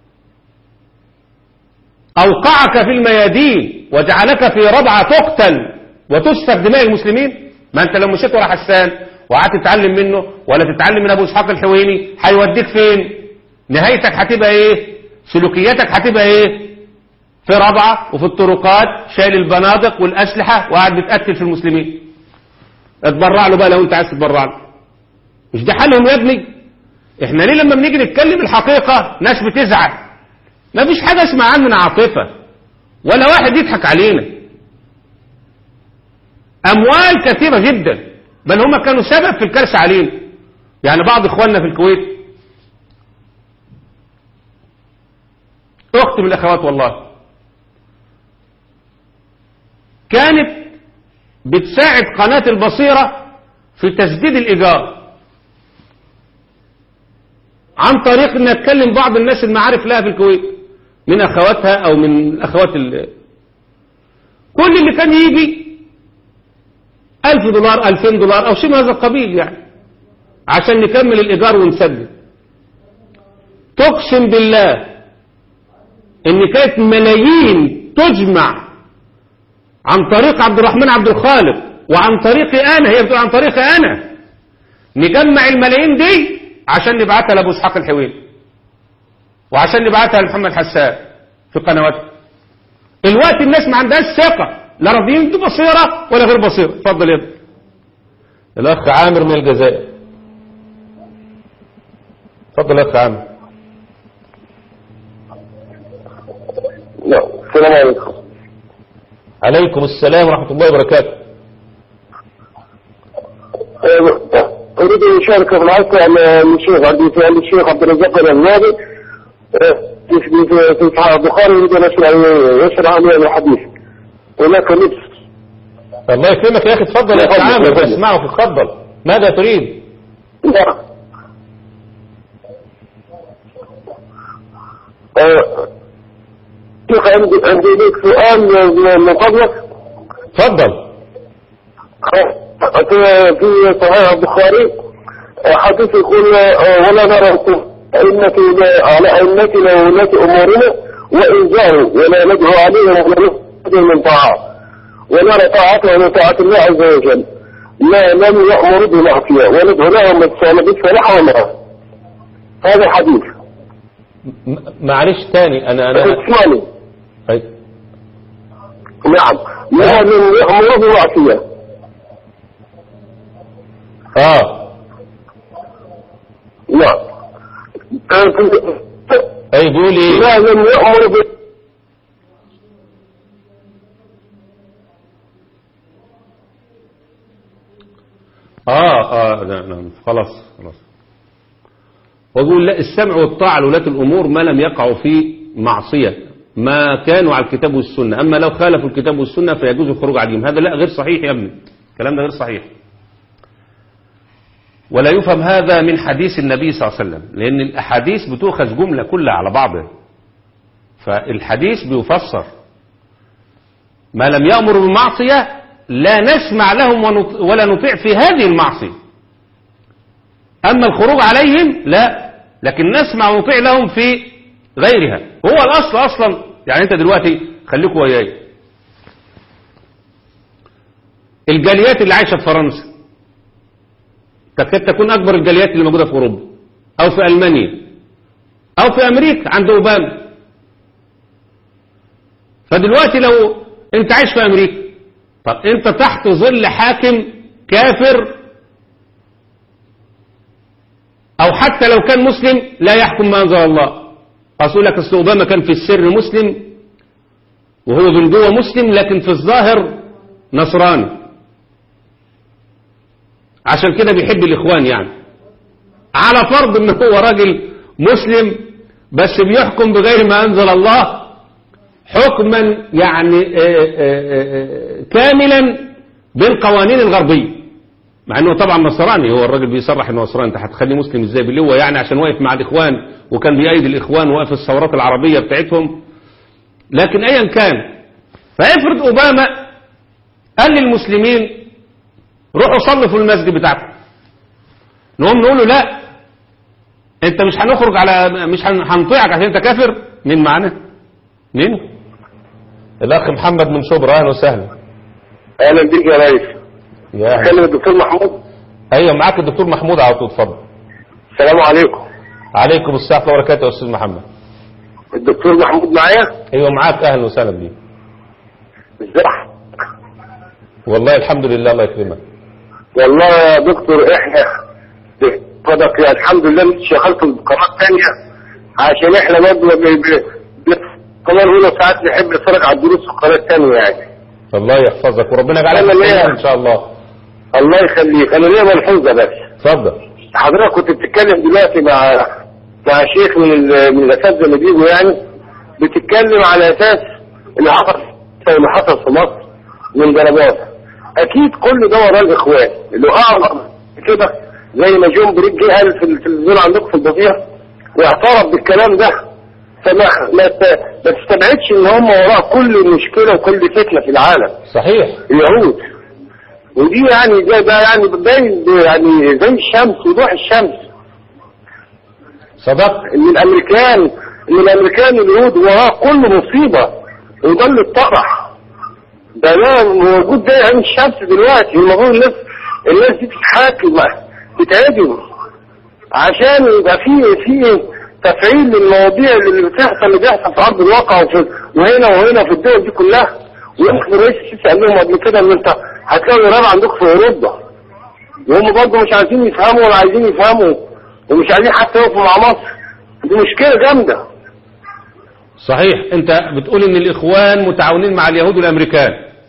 اوقعك في الميادين وجعلك في ربعة تقتل وتسفك دماء المسلمين ما انت لو مشيت ورا حسان وقعدت تتعلم منه ولا تتعلم من ابو اسحاق الحويني هيوديك فين نهايتك هتبقى ايه سلوكياتك هتبقى ايه في ربعة وفي الطرقات شايل البنادق والاسلحة وقاعد بتقتل في المسلمين اتبرع له بقى لو انت عايز تتبرع له مش ده حالهم يا ابني احنا ليه لما بنيجي نتكلم الحقيقة ناس بتزعل ما فيش حاجة اسمها عندنا عاطفة ولا واحد يضحك علينا اموال كثيرة جدا بل هم كانوا سبب في الكارثة علينا يعني بعض اخواننا في الكويت اخت من الاخوات والله كانت بتساعد قناة البصيرة في تسديد الإيجار عن طريق ان تكلم بعض الناس المعارف لها في الكويت من اخواتها او من اخوات ال... كل اللي كان يجي ألف دولار ألفين دولار أو شيء من هذا القبيل يعني عشان نكمل الإيجار ونسدد تقسم بالله إن كانت ملايين تجمع عن طريق عبد الرحمن عبد الخالق وعن طريقي أنا هي بتقول عن طريقي أنا نجمع الملايين دي عشان نبعتها لأبو إسحاق الحويل وعشان نبعتها لمحمد حسان في قنواته الوقت الناس ما عندهاش ثقة لا راضيين بصيرة ولا غير بصيرة اتفضل يا ابني الأخ عامر من الجزائر اتفضل يا أخ عامر لا السلام عليكم عليكم السلام ورحمة الله وبركاته آه، أريد أن أشارك معك عن الشيخ عبد عن الشيخ عبد الرزاق الأنواري آه، في في في صحيح البخاري يريد أن يشرح يشرح لي الحديث هناك لبس الله يكرمك يا أخي اتفضل يا أخ اتفضل، عامر اتفضل. بسمعك اتفضل ماذا تريد لا آه، شيخ عندي عندي لك سؤال من- من فضلك اتفضل في في صحيح البخاري حديث يقول آه، ولا نرى أئمة على أئمتنا وولاة أمورنا وإن جاءوا ولا ندعو عليهم ولا نخرج من طاعة ونرى طاعتهم وطاعة الله عز وجل لا لم يأمر بمعصية وندعو لهم بالصلاة بالصلاح ومرة هذا الحديث م- معلش تاني أنا أنا اسمعني طيب. نعم لا لم يأمر بمعصية اه نعم آه، في- اي بيقول ايه لا لم يأمر ب... اه اه نعم نعم خلاص خلاص ويقول لا السمع والطاعة لولاة الأمور ما لم يقعوا في معصية ما كانوا على الكتاب والسنة أما لو خالفوا الكتاب والسنة فيجوز الخروج عليهم هذا لا غير صحيح يا ابني الكلام ده غير صحيح ولا يفهم هذا من حديث النبي صلى الله عليه وسلم لأن الأحاديث بتؤخذ جملة كلها على بعضها فالحديث بيفسر ما لم يأمر بالمعصية لا نسمع لهم ونط- ولا نطيع في هذه المعصية أما الخروج عليهم لا لكن نسمع ونطيع لهم في غيرها هو الأصل أصلا يعني أنت دلوقتي خليكوا وياي الجاليات اللي عايشة في فرنسا تكاد تكون أكبر الجاليات اللي موجودة في أوروبا أو في ألمانيا أو في أمريكا عند أوباما فدلوقتي لو أنت عايش في أمريكا طب أنت تحت ظل حاكم كافر أو حتى لو كان مسلم لا يحكم ما أنزل الله أقول لك أصل أوباما كان في السر مسلم وهو من جوه مسلم لكن في الظاهر نصراني عشان كده بيحب الإخوان يعني على فرض ان هو راجل مسلم بس بيحكم بغير ما أنزل الله حكما يعني آه، آه، آه، كاملا بالقوانين الغربية مع انه طبعا نصراني هو الراجل بيصرح انه نصراني انت هتخليه مسلم ازاي باللي هو يعني عشان واقف مع الاخوان وكان بيأيد الاخوان وواقف الثورات العربية بتاعتهم لكن ايا كان فافرض اوباما قال للمسلمين روحوا صلوا في المسجد بتاعكم نقوم نقول له لا انت مش هنخرج على مش هن- هنطيعك عشان انت كافر مين معانا مين الاخ محمد من شبرا اهلا وسهلا أهلا بك يا ريس يا أهلا. أكلم الدكتور محمود ايوه معاك الدكتور محمود على طول اتفضل السلام عليكم عليكم السلام ورحمه الله وبركاته يا استاذ محمد الدكتور محمود معايا ايوه معاك اهلا وسهلا بيك ازاي والله الحمد لله الله يكرمك والله يا دكتور احنا صدق يعني الحمد لله انت شغلت القناه الثانيه عشان احنا برضه ب- ب- ب- القناه الاولى ساعات نحب نتفرج على الدروس في القناه الثانيه يعني الله يحفظك وربنا يجعلك أنا ليا- خير ان شاء الله الله يخليك انا ليا ملحوظه بس اتفضل حضرتك كنت بتتكلم دلوقتي مع مع شيخ من ال- من الاساتذه اللي بيجوا يعني بتتكلم على اساس اللي حصل اللي حصل في مصر من ضربات اكيد كل ده وراه الاخوان اللي اعرف كده زي ما جون بريك جه قال في التلفزيون عندكم في البطيخ واعترف بالكلام ده فما ما ت- ما تستبعدش ان هم وراه كل مشكله وكل فتنه في العالم صحيح اليهود ودي يعني ده, ده يعني باين يعني زي الشمس وضوح الشمس صدقت ان الامريكان ان الامريكان اليهود وراه كل مصيبه وده اللي اتطرح ده ده موجود ده عين الشمس دلوقتي المفروض الناس الناس دي تتحاكم تتعدم عشان يبقى في في تفعيل للمواضيع اللي بتحصل اللي بيحصل في ارض الواقع وفي وهنا وهنا في الدول دي كلها ويمكن الرئيس السيسي قال لهم قبل كده ان انت هتلاقي ايران عندكم في اوروبا وهم برضه مش عايزين يفهموا ولا عايزين يفهموا ومش عايزين حتى يقفوا مع مصر دي مشكله جامده صحيح انت بتقول ان الاخوان متعاونين مع اليهود والامريكان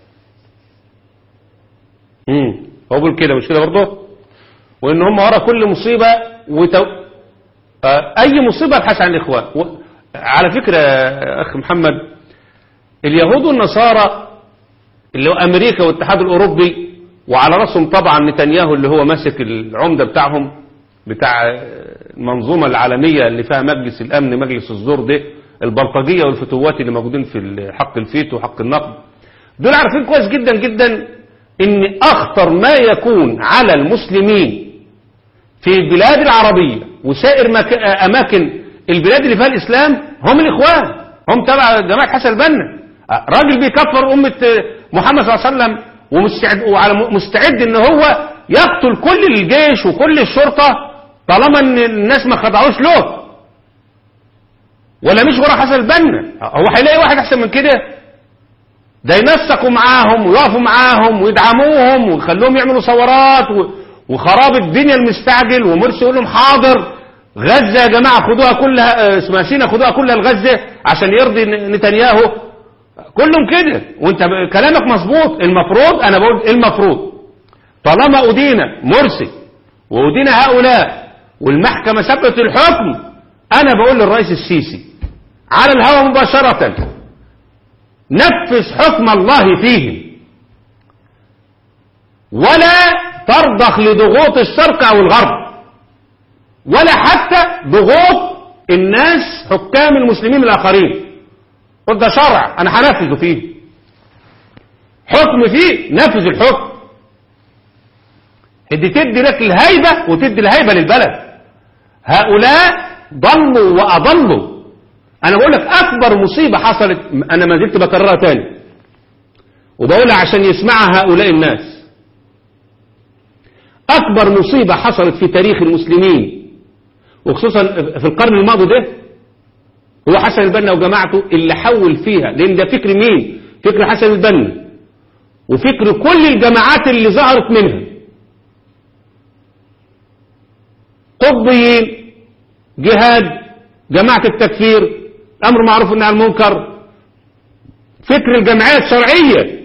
امم هو بيقول كده مش كده برضه وان هم ورا كل مصيبه وتو... آه، اي مصيبه ابحث عن الاخوان و... على فكره يا اخ محمد اليهود والنصارى اللي هو امريكا والاتحاد الاوروبي وعلى راسهم طبعا نتنياهو اللي هو ماسك العمده بتاعهم بتاع المنظومه العالميه اللي فيها مجلس الامن مجلس الزور ده البلطجيه والفتوات اللي موجودين في حق الفيتو وحق النقد دول عارفين كويس جدا جدا ان اخطر ما يكون على المسلمين في البلاد العربيه وسائر مك... اماكن البلاد اللي فيها الاسلام هم الاخوان هم تبع جماعه حسن البنا راجل بيكفر امه محمد صلى الله عليه وسلم ومستعد وعلى مستعد ان هو يقتل كل الجيش وكل الشرطه طالما ان الناس ما خضعوش له ولا مش ورا حسن البنا هو هيلاقي واحد احسن من كده ده ينسقوا معاهم ويقفوا معاهم ويدعموهم ويخلوهم يعملوا ثورات و... وخراب الدنيا المستعجل ومرسي يقول لهم حاضر غزة يا جماعة خدوها كلها اسمها سينا خدوها كلها لغزة عشان يرضي نتنياهو كلهم كده وانت كلامك مظبوط المفروض انا بقول المفروض طالما أدينا مرسي وأدينا هؤلاء والمحكمة ثبت الحكم أنا بقول للرئيس السيسي على الهوى مباشرة نفذ حكم الله فيهم ولا ترضخ لضغوط الشرق أو الغرب ولا حتى ضغوط الناس حكام المسلمين الآخرين قل ده شرع أنا هنفذه فيه حكم فيه نفذ الحكم دي تدي لك الهيبة وتدي الهيبة للبلد هؤلاء ضلوا وأضلوا أنا بقول لك أكبر مصيبة حصلت أنا ما زلت بكررها تاني وبقولها عشان يسمعها هؤلاء الناس أكبر مصيبة حصلت في تاريخ المسلمين وخصوصا في القرن الماضي ده هو حسن البنا وجماعته اللي حول فيها لأن ده فكر مين فكر حسن البنا وفكر كل الجماعات اللي ظهرت منها قطبيين جهاد جماعة التكفير أمر معروف عن المنكر فكر الجمعية الشرعية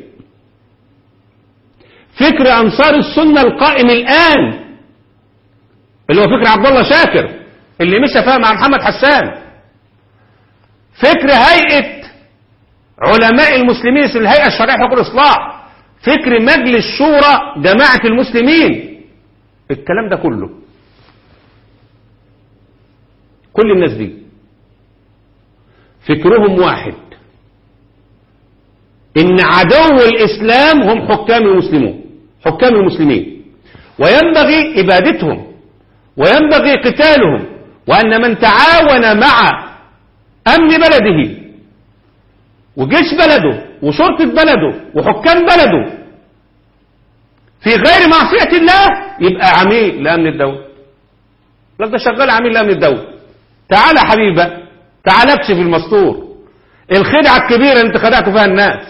فكر أنصار السنة القائم الآن اللي هو فكر عبد الله شاكر اللي مشى فيها مع محمد حسان فكر هيئة علماء المسلمين الهيئة الشرعية حقوق الإصلاح فكر مجلس شورى جماعة المسلمين الكلام ده كله كل الناس دي فكرهم واحد ان عدو الاسلام هم حكام المسلمون حكام المسلمين وينبغي ابادتهم وينبغي قتالهم وان من تعاون مع امن بلده وجيش بلده وشرطة بلده وحكام بلده في غير معصية الله يبقى عميل لأمن الدولة لك ده شغال عميل لأمن الدولة تعالى يا حبيبي بقى تعالى اكشف المستور الخدعة الكبيرة اللي انت خدعتوا فيها الناس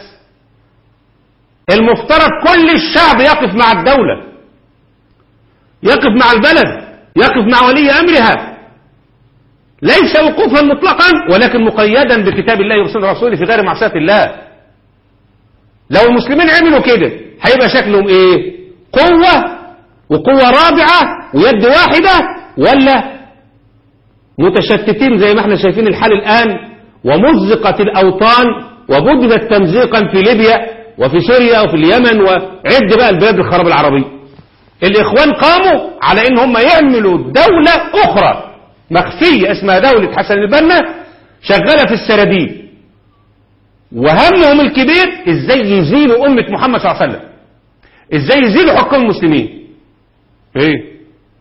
المفترض كل الشعب يقف مع الدولة يقف مع البلد يقف مع ولي أمرها ليس وقوفا مطلقا ولكن مقيدا بكتاب الله ورسول رسوله في غير معصية الله لو المسلمين عملوا كده هيبقى شكلهم ايه قوة وقوة رابعة ويد واحدة ولا متشتتين زي ما احنا شايفين الحال الآن ومزقت الأوطان وبددت تمزيقا في ليبيا وفي سوريا وفي اليمن وعد بقى البلاد الخراب العربية الإخوان قاموا على إن هم يعملوا دولة أخرى مخفية اسمها دولة حسن البنا شغالة في السراديب وهمهم الكبير ازاي يزيلوا أمة محمد صلى الله عليه وسلم ازاي يزيلوا حكام المسلمين ايه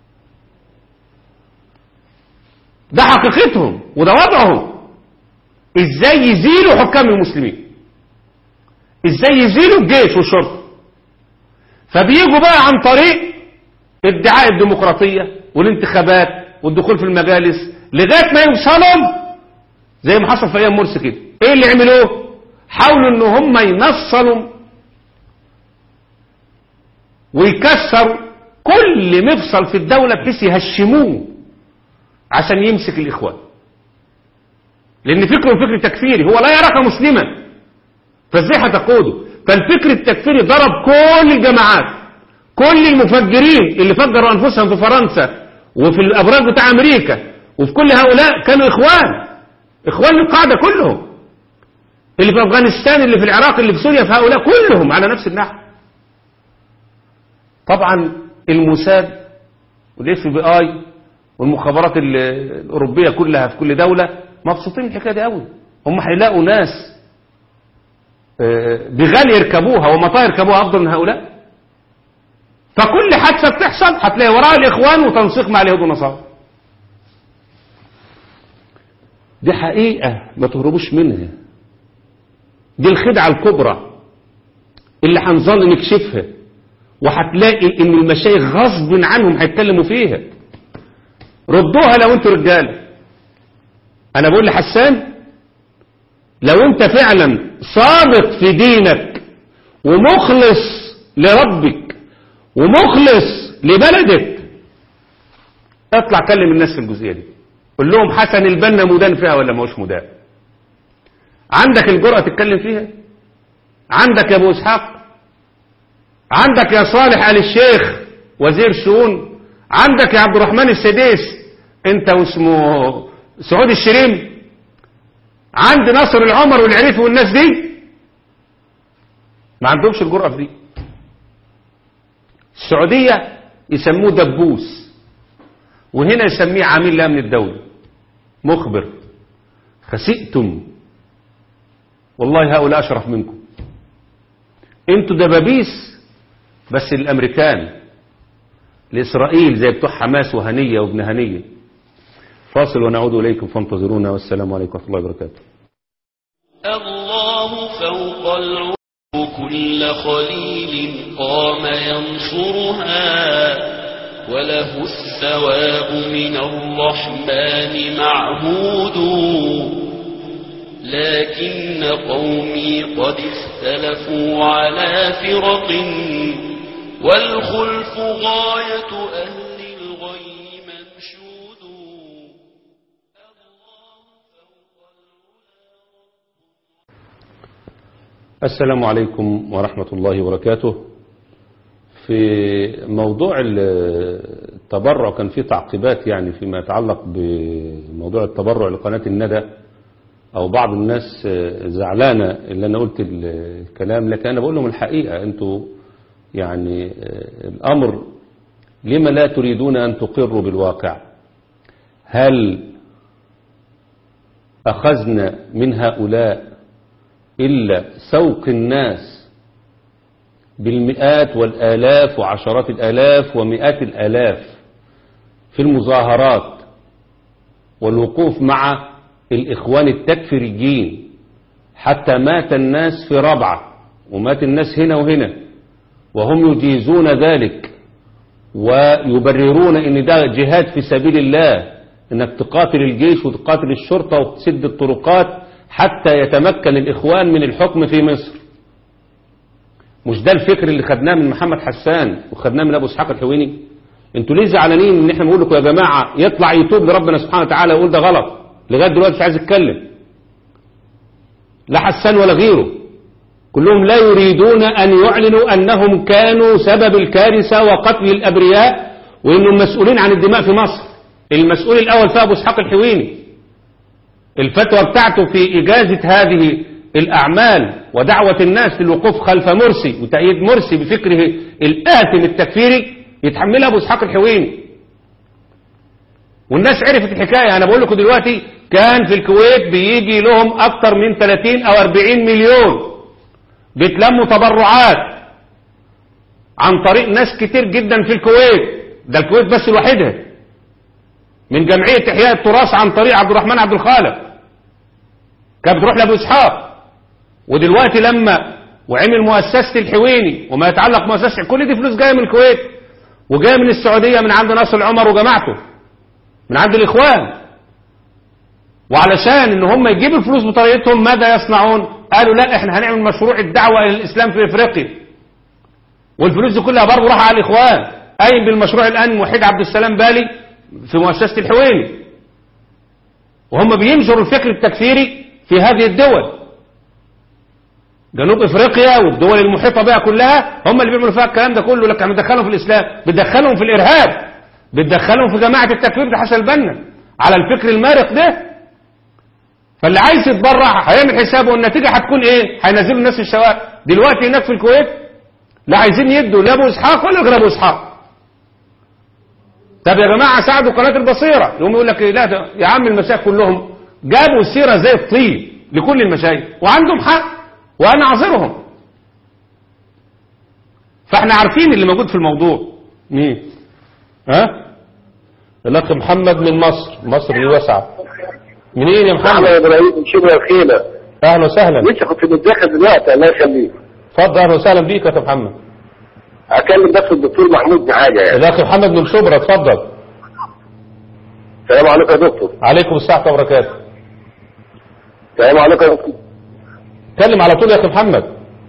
ده حقيقتهم وده وضعهم ازاي يزيلوا حكام المسلمين ازاي يزيلوا الجيش والشرطة فبيجوا بقى عن طريق ادعاء الديمقراطية والانتخابات والدخول في المجالس لغاية ما يوصلوا زي ما حصل في ايام مرسي كده ايه اللي عملوه حاولوا ان هم ينصلوا ويكسروا كل مفصل في الدولة بحيث يهشموه عشان يمسك الإخوان لأن فكره فكر تكفيري هو لا يراك مسلما فازاي هتقوده فالفكر التكفيري ضرب كل الجماعات كل المفجرين اللي فجروا أنفسهم في فرنسا وفي الأبراج بتاع أمريكا وفي كل هؤلاء كانوا إخوان إخوان القاعدة كلهم اللي في أفغانستان اللي في العراق اللي في سوريا في هؤلاء كلهم على نفس النحو طبعا الموساد والاف بي اي والمخابرات ال- الاوروبيه كلها في كل دوله مبسوطين من الحكايه دي قوي هم هيلاقوا ناس آه، بغال يركبوها ومطار يركبوها افضل من هؤلاء فكل حادثه بتحصل هتلاقي وراها الاخوان وتنسيق مع اليهود والنصارى دي حقيقه ما تهربوش منها دي الخدعه الكبرى اللي هنظل نكشفها وهتلاقي ان المشايخ غصب عنهم هيتكلموا فيها ردوها لو انتوا رجاله انا بقول لحسان لو انت فعلا صادق في دينك ومخلص لربك ومخلص لبلدك اطلع كلم الناس في الجزئيه دي قول لهم حسن البنا مدان فيها ولا ما هوش مدان عندك الجرأة تتكلم فيها عندك يا ابو اسحاق عندك يا صالح آل الشيخ وزير شؤون عندك يا عبد الرحمن السديس انت واسمه سعود الشريم عند ناصر العمر والعريف والناس دي ما عندهمش الجرأة في دي السعودية يسموه دبوس وهنا يسميه عميل لأمن الدولة مخبر خسئتم والله هؤلاء أشرف منكم انتوا دبابيس بس الامريكان لاسرائيل زي بتوع حماس وهنيه وابن هنيه فاصل ونعود اليكم فانتظرونا والسلام عليكم ورحمه الله وبركاته الله فوق العلو كل خليل قام ينصرها وله الثواب من الرحمن معهود لكن قومي قد اختلفوا على فرق والخلف غاية أهل الغي منشود السلام عليكم ورحمة الله وبركاته في موضوع التبرع كان في تعقيبات يعني فيما يتعلق بموضوع التبرع لقناة الندى أو بعض الناس زعلانة اللي أنا قلت الكلام لكن أنا بقول لهم الحقيقة أنتوا يعني الأمر لما لا تريدون أن تقروا بالواقع هل أخذنا من هؤلاء إلا سوق الناس بالمئات والآلاف وعشرات الآلاف ومئات الآلاف في المظاهرات والوقوف مع الإخوان التكفيريين حتى مات الناس في ربعة ومات الناس هنا وهنا وهم يجيزون ذلك ويبررون ان ده جهاد في سبيل الله انك تقاتل الجيش وتقاتل الشرطة وتسد الطرقات حتى يتمكن الإخوان من الحكم في مصر مش ده الفكر اللي خدناه من محمد حسان وخدناه من أبو اسحاق الحويني انتوا ليه زعلانين ان احنا بنقول لكم يا جماعه يطلع يتوب لربنا سبحانه وتعالى ويقول ده غلط لغايه دلوقتي مش عايز يتكلم لا حسان ولا غيره كلهم لا يريدون ان يعلنوا انهم كانوا سبب الكارثه وقتل الابرياء وانهم مسؤولين عن الدماء في مصر المسؤول الاول فيها ابو اسحاق الحويني الفتوى بتاعته في اجازه هذه الاعمال ودعوه الناس للوقوف خلف مرسي وتأييد مرسي بفكره الآثم التكفيري يتحملها ابو اسحاق الحويني والناس عرفت الحكايه انا بقول لكم دلوقتي كان في الكويت بيجي لهم اكتر من 30 او 40 مليون بيتلموا تبرعات عن طريق ناس كتير جدا في الكويت ده الكويت بس لوحدها من جمعية إحياء التراث عن طريق عبد الرحمن عبد الخالق كانت بتروح لأبو إسحاق ودلوقتي لما وعمل مؤسسة الحويني وما يتعلق مؤسسة كل دي فلوس جاية من الكويت وجاية من السعودية من عند ناصر العمر وجماعته من عند الإخوان وعلشان ان هم يجيبوا الفلوس بطريقتهم ماذا يصنعون قالوا لا احنا هنعمل مشروع الدعوة الى الاسلام في افريقيا والفلوس دي كلها برضه راح على الاخوان قايم بالمشروع الان وحيد عبد السلام بالي في مؤسسة الحويني وهم بينشروا الفكر التكفيري في هذه الدول جنوب افريقيا والدول المحيطة بها كلها هم اللي بيعملوا فيها الكلام ده كله لك بتدخلهم في الاسلام بتدخلهم في الارهاب بتدخلهم في جماعة التكفير ده حسن البنا على الفكر المارق ده فاللي عايز يتبرع هيعمل حسابه النتيجة هتكون ايه هينزلوا الناس في الشوارع دلوقتي هناك في الكويت لا عايزين يدوا لابو اسحاق ولا غير ابو اسحاق طب يا جماعة ساعدوا قناة البصيرة يقوم يقول لك لا ده يا عم المشايخ كلهم جابوا السيرة زي الطين لكل المشايخ وعندهم حق وانا اعذرهم فاحنا عارفين اللي موجود في الموضوع مين ها الاخ محمد من مصر مصر الواسعة منين يا محمد محمد ابراهيم من شبه الخيمه اهلا وسهلا لسه كنت متدخل دلوقتي الله يخليك اتفضل اهلا وسهلا بيك يا اخي محمد اكلم بس الدكتور محمود بحاجه يعني الاخ محمد من شبرا اتفضل السلام عليكم يا دكتور عليكم الساعة وبركاته السلام عليكم يا دكتور اتكلم على طول يا اخي محمد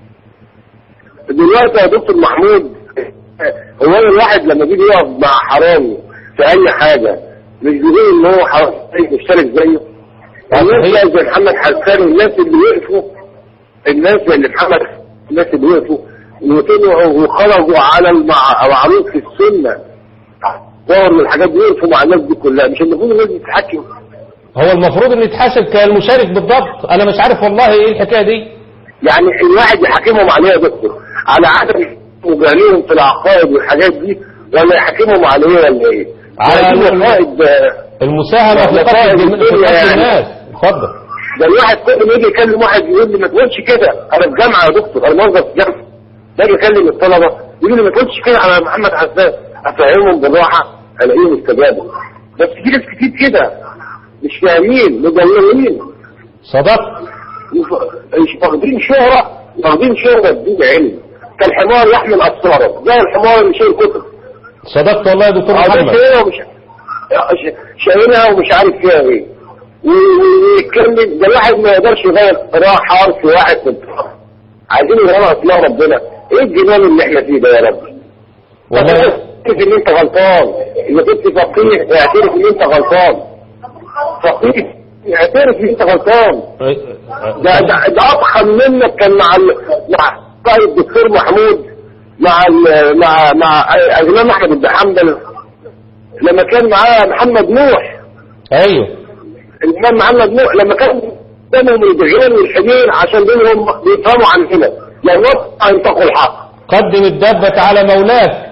دلوقتي يا دكتور محمود هو أنا الواحد لما بيجي يقف مع حرامي في اي حاجه مش بيقول ان هو حرامي مشترك زيه الناس بقى زي محمد حسان والناس اللي وقفوا الناس اللي محمد الناس اللي وقفوا وطلعوا وخرجوا على المع- المعروف في السنه دور من الحاجات دي وقفوا مع الناس دي كلها مش المفروض الناس دي تتحكم هو المفروض ان يتحاسب كالمشارك بالضبط انا مش عارف والله ايه الحكاية دي يعني الواحد يحاكمهم عليها يا دكتور على عدم مجانيهم في العقائد والحاجات دي ولا يحاكمهم على ايه ولا ايه؟ على يعني ال- العقائد آه، المساهمة في والله قتل الدم- في الدنيا قتل يعني. الناس اتفضل ده الواحد كل ما يجي يكلم واحد يقول لي ما تقولش كده انا في جامعه يا دكتور انا موظف في جامعه باجي اكلم الطلبه يقول لي ما تقولش كده على محمد حسان افهمهم بالراحه الاقيهم استجابوا بس في ناس كتير كده مش فاهمين مجننين صدقت مش- مش واخدين شهرة واخدين شهرة بدون علم كالحمار يحمل أسراره زي الحمار اللي شايل كتب صدقت والله يا دكتور عارف محمد ايه ومش ش- شايلها ومش عارف فيها ايه و- و- ويتكلم ده الواحد ما يقدرش يغير قراءة حرف واحد في القراءة عايزين يغيروا اسماء ربنا ايه الجنان اللي احنا فيه ده يا رب والله اعترف ان انت غلطان اذا كنت فقيه اعترف ان انت غلطان فقيه اعترف ان انت غلطان ده ده, ده اضخم منك كان مع ال... مع قائد الدكتور محمود مع ال... مع مع الامام احمد بن حنبل لما كان معاه محمد نوح ايوه الامام محمد نوح لما كان قدامهم البغيان والحمير عشان دول هم بيفهموا عننا لو نطق ينطقوا الحق قدم الدابة على مولاك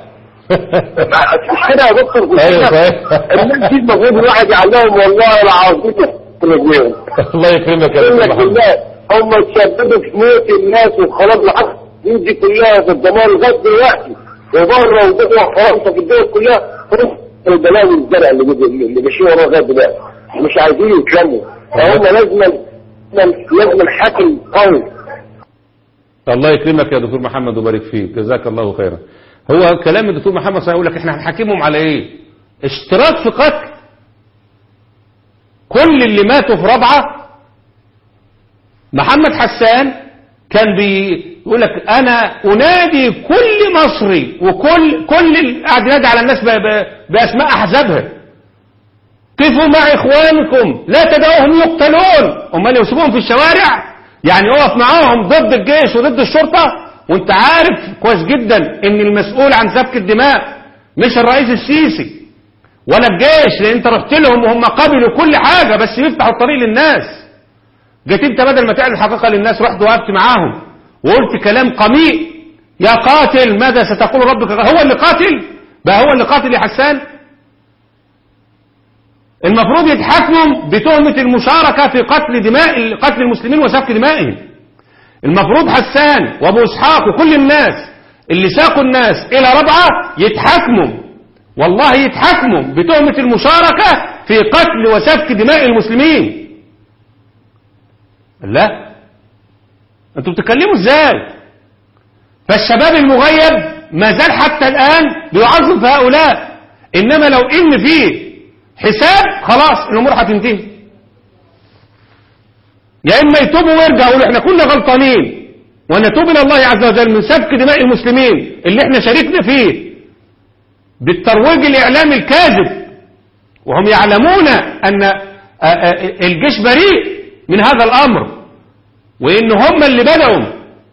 مش كده يا دكتور قلت أيوة، لك صحيح. الناس دي المفروض الواحد يعلمهم والله العظيم رجليهم الله يكرمك يا يقول دكتور لك محمد بالله هم تسببوا في موت الناس وخلاص العصر دي كلها في الدمار لغايه دلوقتي وبره وجوه فرنسا في الدول كلها هم البلاوي الزرع اللي بي- اللي ماشيين وراه لغايه دلوقتي مش عايزين يتلموا فهم لازم لازم حاكم قوي الله يكرمك يا دكتور محمد وبارك فيك جزاك الله خيرا هو كلام الدكتور محمد صحيح يقول لك احنا هنحاكمهم على ايه اشتراك في قتل كل اللي ماتوا في رابعة محمد حسان كان بي يقول لك انا انادي كل مصري وكل كل ال- قاعد ينادي على الناس ب- ب- باسماء احزابها قفوا مع اخوانكم لا تدعوهم يقتلون امال يسيبوهم في الشوارع يعني اقف معاهم ضد الجيش وضد الشرطه وانت عارف كويس جدا ان المسؤول عن سفك الدماء مش الرئيس السيسي ولا الجيش لان انت رحت لهم وهم قبلوا كل حاجه بس يفتحوا الطريق للناس جيت انت بدل ما تعلن الحقيقه للناس رحت وقفت معاهم وقلت كلام قميء يا قاتل ماذا ستقول ربك هو اللي قاتل بقى هو اللي قاتل يا حسان المفروض يتحاكموا بتهمة المشاركة في قتل دماء قتل المسلمين وسفك دمائهم المفروض حسان وابو اسحاق وكل الناس اللي ساقوا الناس الى ربعة يتحاكموا والله يتحاكموا بتهمة المشاركة في قتل وسفك دماء المسلمين لا انتوا بتتكلموا ازاي فالشباب المغيب ما زال حتى الآن بيعظم في هؤلاء إنما لو إن فيه حساب خلاص الأمور هتنتهي يا إما يتوبوا ويرجعوا يقولوا إحنا كنا غلطانين ونتوب إلى الله عز وجل من سفك دماء المسلمين اللي إحنا شاركنا فيه بالترويج الإعلامي الكاذب وهم يعلمون أن آه، آه، الجيش بريء من هذا الأمر وإن هم اللي بدأوا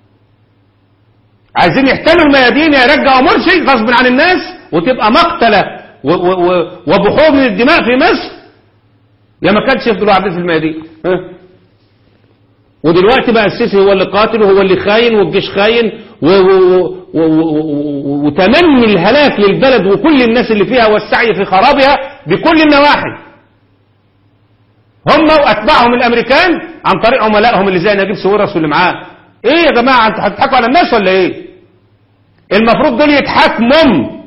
عايزين يحتلوا الميادين يرجعوا مرسي غصب عن الناس وتبقى مقتلة و- و- و- وبحور من الدماء في مصر يا ما كانش يفضلوا قاعدين في الميادين ها؟ ودلوقتي بقى السيسي هو اللي قاتل وهو اللي خاين والجيش خاين و- و- و- و- و- وتمني الهلاك للبلد وكل الناس اللي فيها والسعي في خرابها بكل النواحي هم واتباعهم الامريكان عن طريق عملائهم اللي زي نجيب سويرس واللي معاه ايه يا جماعه انتوا هتضحكوا على الناس ولا ايه المفروض دول يتحاكموا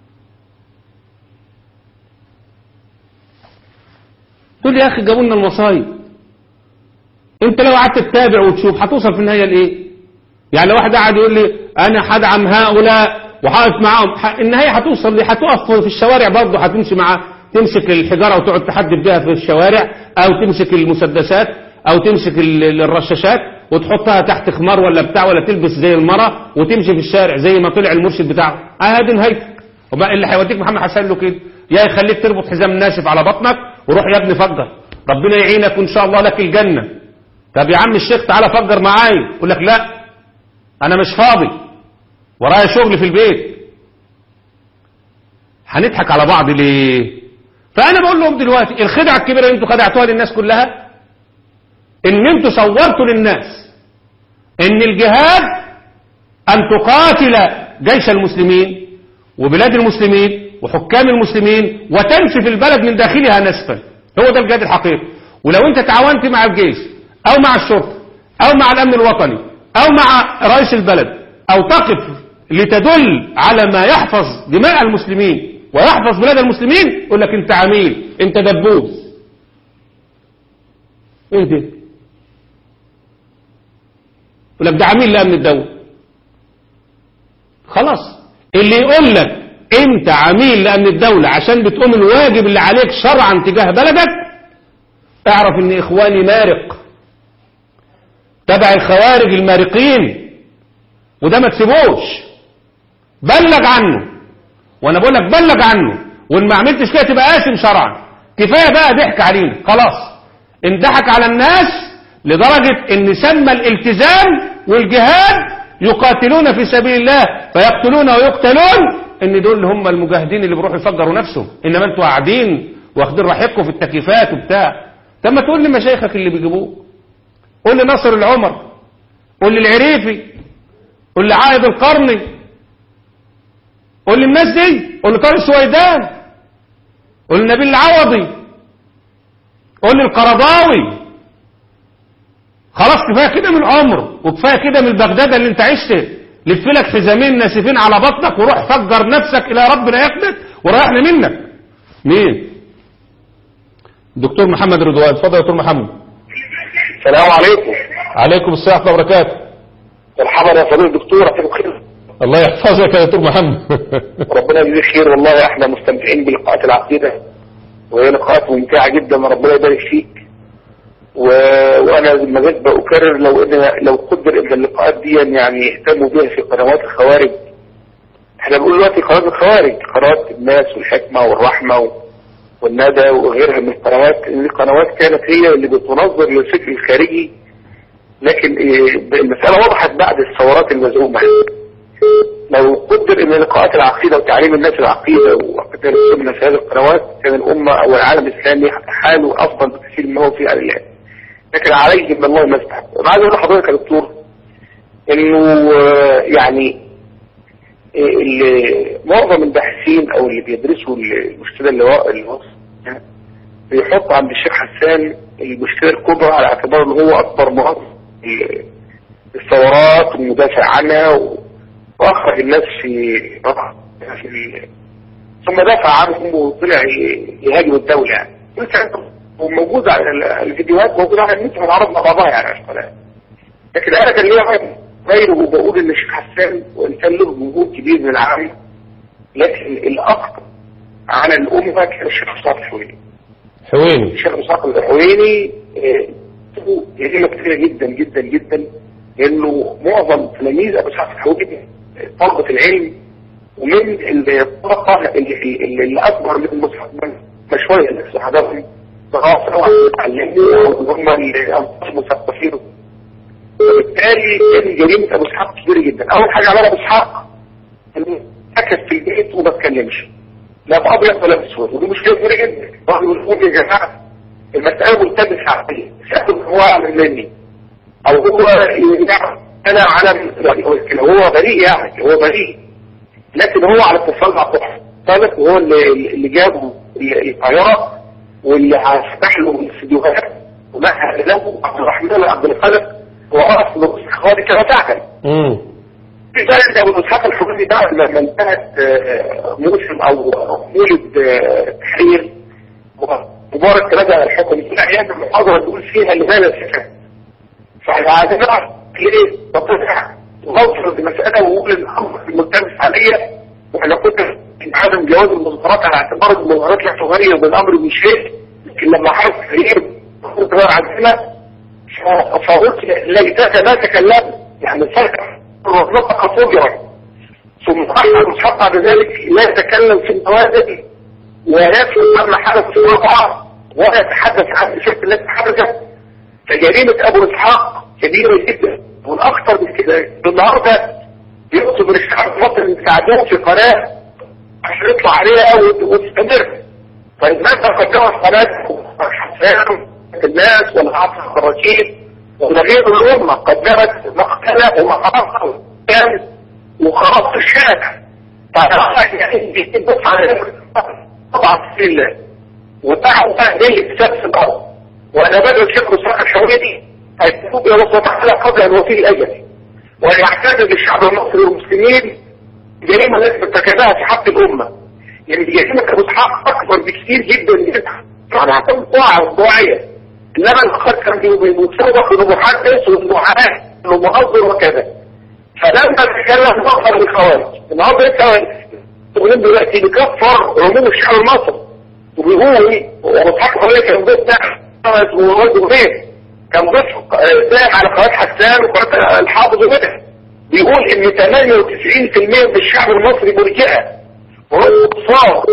دول يا اخي جابوا لنا المصايب انت لو قعدت تتابع وتشوف هتوصل في النهايه لايه يعني لو واحد قاعد يقول لي انا هدعم هؤلاء وهقف معاهم ح- النهايه هتوصل ليه هتقف في الشوارع برضه هتمشي معاه تمسك الحجاره وتقعد تحدف بيها في الشوارع او تمسك المسدسات او تمسك ال- الرشاشات وتحطها تحت خمار ولا بتاع ولا تلبس زي المرة وتمشي في الشارع زي ما طلع المرشد بتاعه ادي نهايتك وبقى اللي هيوديك محمد حسن له كده يا يخليك تربط حزام ناشف على بطنك وروح يا ابني فجر ربنا يعينك وان شاء الله لك الجنه طب يا عم الشيخ تعالى فجر معايا يقول لك لا انا مش فاضي ورايا شغل في البيت هنضحك على بعض ليه فانا بقول لهم دلوقتي الخدعه الكبيره اللي انتوا خدعتوها للناس كلها ان انتوا صورتوا للناس ان الجهاد ان تقاتل جيش المسلمين وبلاد المسلمين وحكام المسلمين وتنسف البلد من داخلها نسفا هو ده الجهاد الحقيقي ولو انت تعاونت مع الجيش او مع الشرطه او مع الامن الوطني او مع رئيس البلد او تقف لتدل على ما يحفظ دماء المسلمين ويحفظ بلاد المسلمين يقول لك انت عميل انت دبوس ايه ده يقول لك ده عميل لامن الدوله خلاص اللي يقول لك انت عميل لامن الدوله عشان بتقوم الواجب اللي عليك شرعا تجاه بلدك اعرف ان اخواني مارق تبع الخوارج المارقين وده ما تسيبوش بلغ عنه وانا بقول لك بلغ عنه وان ما عملتش كده تبقى قاسم شرعا كفايه بقى ضحك علينا خلاص انضحك على الناس لدرجه ان سمى الالتزام والجهاد يقاتلون في سبيل الله فيقتلون ويقتلون ان دول هم المجاهدين اللي بيروحوا يفجروا نفسهم انما انتوا قاعدين واخدين راحتكم في التكييفات وبتاع طب ما تقول لي مشايخك اللي بيجيبوه قول لي ناصر العمر قول لي العريفي قول لي عائد القرني قول لي الناس دي قول لي طارق السويدان قول لي نبيل العوضي قول لي القرضاوي خلاص كفايه كده من العمر وكفايه كده من البغدادة اللي انت عشت لف لك حزامين ناسفين على بطنك وروح فجر نفسك الى ربنا ياخدك وريحنا منك مين دكتور محمد رضوان اتفضل يا دكتور محمد السلام عليكم عليكم السلام ورحمه الله وبركاته مرحبا يا فضيلة الدكتور أعطيكم خير الله يحفظك يا دكتور محمد ربنا يجزيك خير والله احنا مستمتعين بلقاءات العقيدة وهي لقاءات ممتعة جدا ربنا يبارك فيك و... وانا ما زلت بكرر لو ان لو قدر ان اللقاءات دي يعني يهتموا بها في قنوات الخوارج احنا بنقول دلوقتي قنوات الخوارج قنوات الناس والحكمه والرحمه و... والندى وغيرها من القنوات دي قنوات كانت هي اللي بتنظر للفكر الخارجي لكن إيه، المسألة وضحت بعد الثورات المزعومة لو قدر ان لقاءات العقيدة وتعليم الناس العقيدة وقتال السنة في هذه القنوات كان الأمة أو العالم الإسلامي حاله أفضل بكثير مما هو فيه على الآن لكن عليه من الله ما استحق أنا عايز أقول لحضرتك يا دكتور إنه آه، يعني آه، اللي- معظم الباحثين أو اللي بيدرسوا المشكلة اللي وا- اللي وصل بيحط عند الشيخ حسان المشكلة الكبرى على اعتبار ان هو اكبر مؤثر في الثورات والمدافع عنها و- واخرج الناس في في ال- ثم دافع عنهم وطلع ي- يهاجم الدولة يعني وموجود على ال- الفيديوهات موجودة على النت والعرب مع بعضها يعني على القناة لكن انا كان ليا رأي غيره وبقول ان الشيخ حسان وان كان له جمهور كبير من العالم لكن الاكثر على الامه كان الشيخ صالح الحويني حويني الشيخ مساق الحويني آه، له جريمه كبيره جدا جدا جدا لانه معظم تلاميذ ابو اسحاق الحويني طلبه العلم ومن الطبقه اللي, اللي, اللي اكبر من المستقبل شويه اللي حضرهم دراسه وعلموا وهم المثقفين وبالتالي كان جريمه ابو اسحاق كبيره جدا اول حاجه عملها ابو اسحاق انه سكت في البيت وما اتكلمش لا بأبيض ولا بأسود ودي مشكلة كبيرة جدا بعض يقول يا جماعة المسألة ملتبس عليا سأل هو أعلم مني أو هو يعني أنا على يعني هو هو بريء يعني هو بريء لكن هو على اتصال مع طالب وهو اللي, اللي جابه الطيارة واللي هفتح له الاستديوهات ومهد له عبد الرحمن عبد الخالق وأصل الاستخباري كما تعلم امم في ذلك ابو اسحاق الحكومي ده لما انتهت آه، موسم او مولد آه، تحرير مبارك رجع الحكم في ايام المحاضره تقول فيها لماذا الفكره فاحنا عايزين نعرف ليه تطلع نوصل بمساله ونقول الامر الملتبس عليا واحنا كنا في عدم جواز المظاهرات على اعتبار المظاهرات لا تغير بالامر من شيء لكن لما حصل تغيير تغير عندنا ف- فقلت ليتك ما تكلمت يعني فرق نطق فجرا ثم أحد مصحف بعد ذلك لا يتكلم في النوازل ويفهم عما حدث في الواقع ولا يتحدث عن الشرك التي حدثت فجريمة أبو إسحاق كبيرة جدا والأخطر من كده النهارده يطلب من الشعب المصري ان يساعدوه في قناة عشان يطلع عليها أو وتستمر طيب ماذا قدمت قناة حسان الناس والعصر الخراجيل وغير الأمة قدمت مقتلة ومقاطع كان وخلاص الشارع فأنا يعني بيتبص على طبعا في الله ودعوا أهلي بسبب الأرض وأنا بدأ الشيخ مصطفى الحويدي أيتوب إلى الله تعالى قبل أن وفيه الأجل وأن يعتذر للشعب المصري والمسلمين جريمة التي ارتكبها في حق الأمة يعني جريمة أبو إسحاق أكبر بكثير جدا جدا على اعتبار طاعة وضوعية إنما الآخر كان بيتسوق للمحدث والدعاء والمنظر وكذا فلما تكلم مصر الخوارج النهارده انت تقولين دلوقتي بيكفر عموم الشعب المصري وبيقول ومضحك عليه كان ضيف ده وولد غير كان ضيف داعم على قناه حسان وقناه الحافظ وغيرها بيقول ان 98% من الشعب المصري مرجئه وهو صار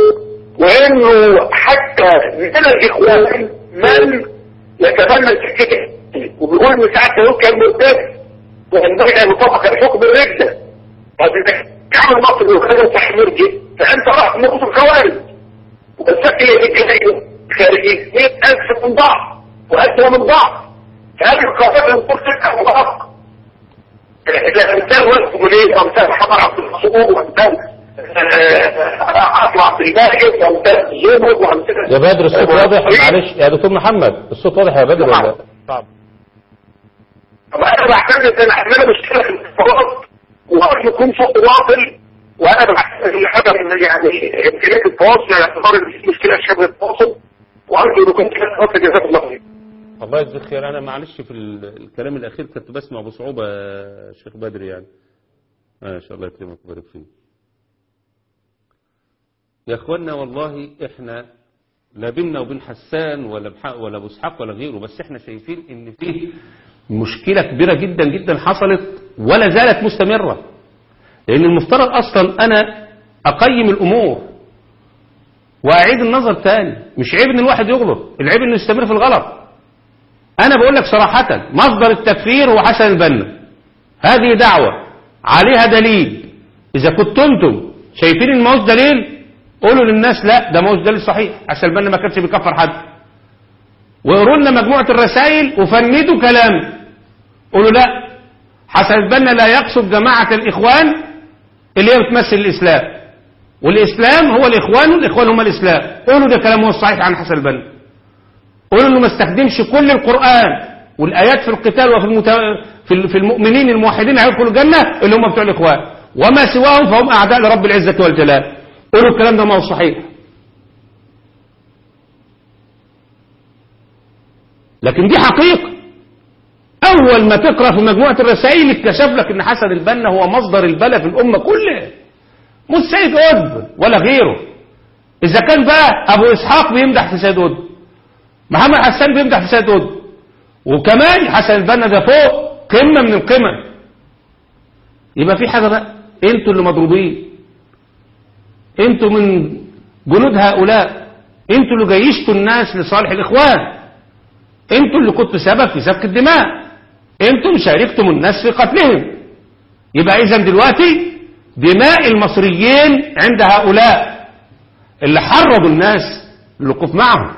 وانه حتى من الاخوان من يتبنى الفكره وبيقول ان ساعات يقول كان مرتد وينبغي ان يطبق الحكم الرده طب اذا الشعب المصري وكذا صح مرجئ فانت راح نقص الخوارج والشكل اللي خارجي 100000 من ضعف وأسوأ من ضعف فهذه القوات الأمور تلك مضاعفة الإنسان وقف منين وأمثال حمر عبد المسؤول وأمثال أطلع في الماجد وأمثال زومر وأمثال يا بدر الصوت واضح معلش يا دكتور محمد الصوت واضح يا بدر ولا طب أنا بعتقد إن عندنا مشكلة في الاتصالات وأرجو يكون صوت واصل وانا بالعكس الحاجه يعني امكانيه التواصل على اعتبار ان في مشكله شبه التواصل وارجو ان كنت فتره جزاك الله خير الله يجزيك خير انا معلش في ال- الكلام الاخير كنت بسمع بصعوبه يا شيخ بدر يعني ما شاء الله يكرمك ويبارك فيك يا اخوانا والله احنا لا بيننا وبين حسان ولا بحق ولا ابو اسحاق ولا غيره بس احنا شايفين ان فيه مشكلة كبيرة جدا جدا حصلت ولا زالت مستمرة لان المفترض اصلا انا اقيم الامور واعيد النظر تاني مش عيب ان الواحد يغلط العيب انه يستمر في الغلط انا بقول لك صراحة مصدر التكفير هو حسن البنا هذه دعوة عليها دليل اذا كنتم انتم شايفين ان ماهوش دليل قولوا للناس لا ده ماهوش دليل صحيح حسن البنا ما كانش بيكفر حد وقروا لنا مجموعة الرسائل وفندوا كلام قولوا لا حسن البنا لا يقصد جماعة الإخوان اللي هي بتمثل الإسلام والإسلام هو الإخوان والإخوان هم الإسلام قولوا ده كلام هو الصحيح عن حسن البنا قولوا انه ما استخدمش كل القرآن والآيات في القتال وفي المت... في ال- في المؤمنين الموحدين هيدخلوا الجنة اللي هم بتوع الإخوان وما سواهم فهم أعداء لرب العزة والجلال قولوا الكلام ده ما هو صحيح لكن دي حقيقة أول ما تقرأ في مجموعة الرسائل اكتشف لك إن حسن البنا هو مصدر البلاء في الأمة كلها مش سيد قطب ولا غيره إذا كان بقى أبو إسحاق بيمدح في سيد قطب محمد حسان بيمدح في سيد قطب وكمان حسن البنا ده فوق قمة من القمم يبقى في حاجة بقى انتوا اللي مضروبين انتوا من جنود هؤلاء انتوا اللي جيشتوا الناس لصالح الإخوان انتوا اللي كنتوا سبب في سفك الدماء انتم شاركتم الناس في قتلهم يبقى اذا دلوقتي دماء المصريين عند هؤلاء اللي حرضوا الناس للوقوف معهم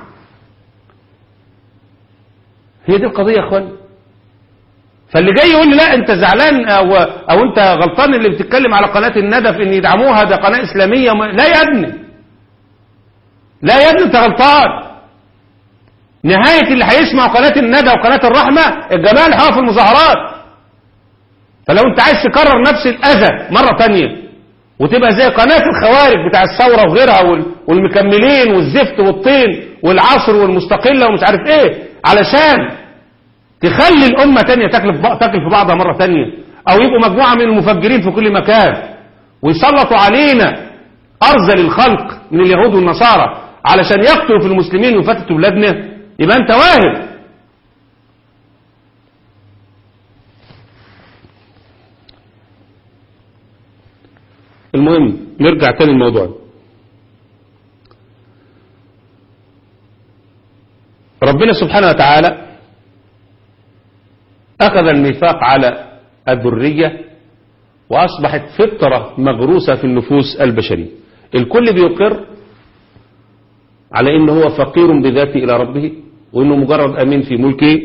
هي دي القضية يا اخوان فاللي جاي يقول لي لا انت زعلان او, أو انت غلطان اللي بتتكلم على قناة الندى في ان يدعموها ده قناة اسلامية وما- لا يا ابني لا يا ابني انت غلطان نهاية اللي هيسمع قناة الندى وقناة الرحمة الجماعة اللي هيقفوا في المظاهرات فلو انت عايز تكرر نفس الأذى مرة تانية وتبقى زي قناة الخوارج بتاع الثورة وغيرها وال- والمكملين والزفت والطين والعصر والمستقلة ومش عارف ايه علشان تخلي الأمة تانية تاكل في بع- تاكل في بعضها مرة تانية أو يبقوا مجموعة من المفجرين في كل مكان ويسلطوا علينا أرذل الخلق من اليهود والنصارى علشان يقتلوا في المسلمين ويفتتوا بلادنا يبقى أنت واهم المهم نرجع تاني الموضوع ربنا سبحانه وتعالى أخذ الميثاق على الذرية وأصبحت فطرة مغروسة في النفوس البشرية الكل بيقر على إنه هو فقير بذاته إلى ربه وإنه مجرد أمين في ملكه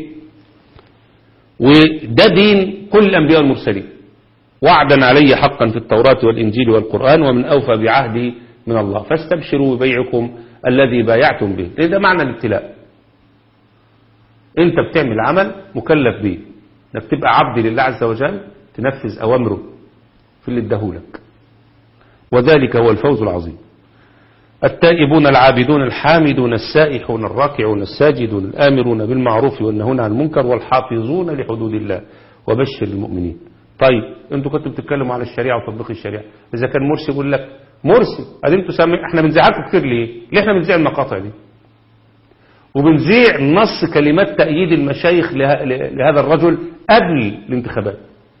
وده دين كل الأنبياء والمرسلين وعدا علي حقا في التوراة والإنجيل والقرآن ومن أوفى بعهده من الله فاستبشروا ببيعكم الذي بايعتم به ده معنى الابتلاء انت بتعمل عمل مكلف به انك تبقى عبد لله عز وجل تنفذ اوامره في اللي اداهولك وذلك هو الفوز العظيم التائبون العابدون الحامدون السائحون الراكعون الساجدون الآمرون بالمعروف والنهون عن المنكر والحافظون لحدود الله وبشر المؤمنين طيب انتوا كنتوا بتتكلموا على الشريعة وتطبيق الشريعة اذا كان مرسي يقول لك مرسي ادي انتوا سامع احنا بنزعلكم كتير ليه ليه احنا بنزعل المقاطع دي وبنذيع نص كلمات تأييد المشايخ له- لهذا الرجل قبل الانتخابات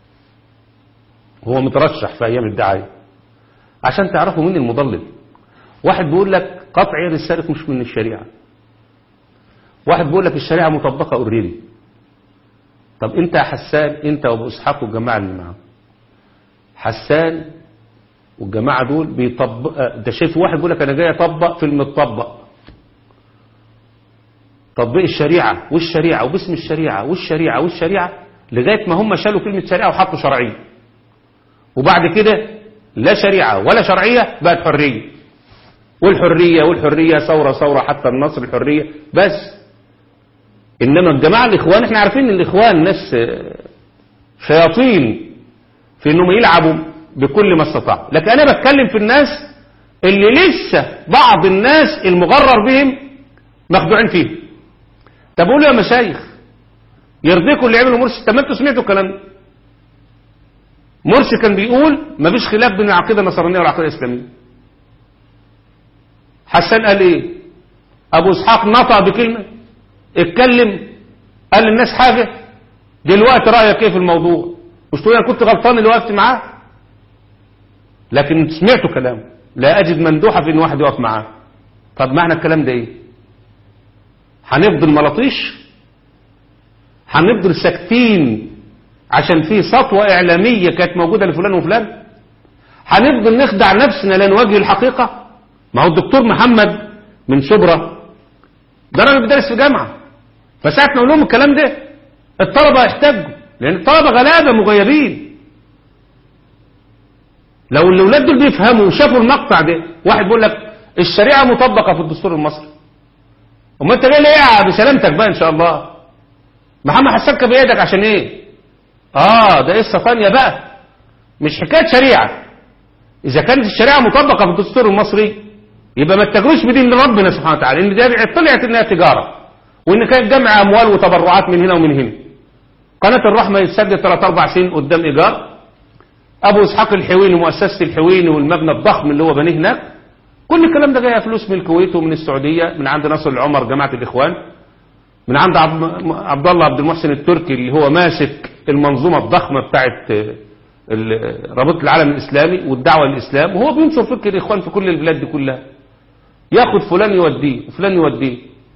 هو مترشح في أيام الدعاية عشان تعرفوا مين المضلل واحد بيقول لك قطع يد السارق مش من الشريعة واحد بيقول لك الشريعة مطبقة اوريدي طب انت يا حسان انت وابو اسحاق والجماعة اللي معاه حسان والجماعة دول بيطبق ده شايف واحد بيقول لك انا جاي اطبق في المتطبق تطبيق الشريعة والشريعة وباسم الشريعة والشريعة والشريعة لغاية ما هم شالوا كلمة شريعة وحطوا شرعية وبعد كده لا شريعة ولا شرعية بقت حرية والحرية والحرية ثورة ثورة حتى النصر الحرية بس إنما الجماعة الإخوان احنا عارفين إن الإخوان ناس آه، شياطين في إنهم يلعبوا بكل ما استطاعوا لكن أنا بتكلم في الناس اللي لسه بعض الناس المغرر بهم مخدوعين فيه طب قولوا يا مشايخ يرضيكم اللي عملوا مرسي طب ما انتوا سمعتوا الكلام ده مرسي كان بيقول ما فيش خلاف بين العقيده النصرانيه والعقيده الاسلاميه حسان قال ايه ابو اسحاق نطق بكلمة اتكلم قال للناس حاجة دلوقتي رأيك ايه في الموضوع مش تقول انا كنت غلطان اللي وقفت معاه لكن سمعتوا كلامه لا اجد مندوحة في ان واحد يقف معاه طب معنى الكلام ده ايه هنفضل ملطيش هنفضل ساكتين عشان في سطوة اعلامية كانت موجودة لفلان وفلان هنفضل نخدع نفسنا لا نواجه الحقيقة ما هو الدكتور محمد من شبرا ده راجل بيدرس في جامعة فساعة نقول لهم الكلام ده الطلبة يحتاجوا لأن الطلبة غلابة مغيبين لو الأولاد دول بيفهموا وشافوا المقطع ده واحد بيقول لك الشريعة مطبقة في الدستور المصري وما انت جاي ليه بسلامتك بقى ان شاء الله محمد حسان كان بيدك عشان ايه اه ده قصه ثانيه بقى مش حكايه شريعه اذا كانت الشريعه مطبقه في الدستور المصري يبقى ما اتجروش بدين ربنا سبحانه وتعالى ان دي طلعت انها تجاره وان كانت جمع اموال وتبرعات من هنا ومن هنا قناه الرحمه يتسدد 3 4 سنين قدام ايجار ابو اسحاق الحويني مؤسسه الحويني والمبنى الضخم اللي هو بنيه هناك كل الكلام ده جاي فلوس من الكويت ومن السعوديه من عند ناصر العمر جماعه الاخوان من عند عبد عبد الله عبد المحسن التركي اللي هو ماسك المنظومه الضخمه بتاعت ال- رابطه العالم الاسلامي والدعوه للاسلام وهو بينشر فكر الاخوان في كل البلاد دي كلها ياخد فلان يوديه وفلان يوديه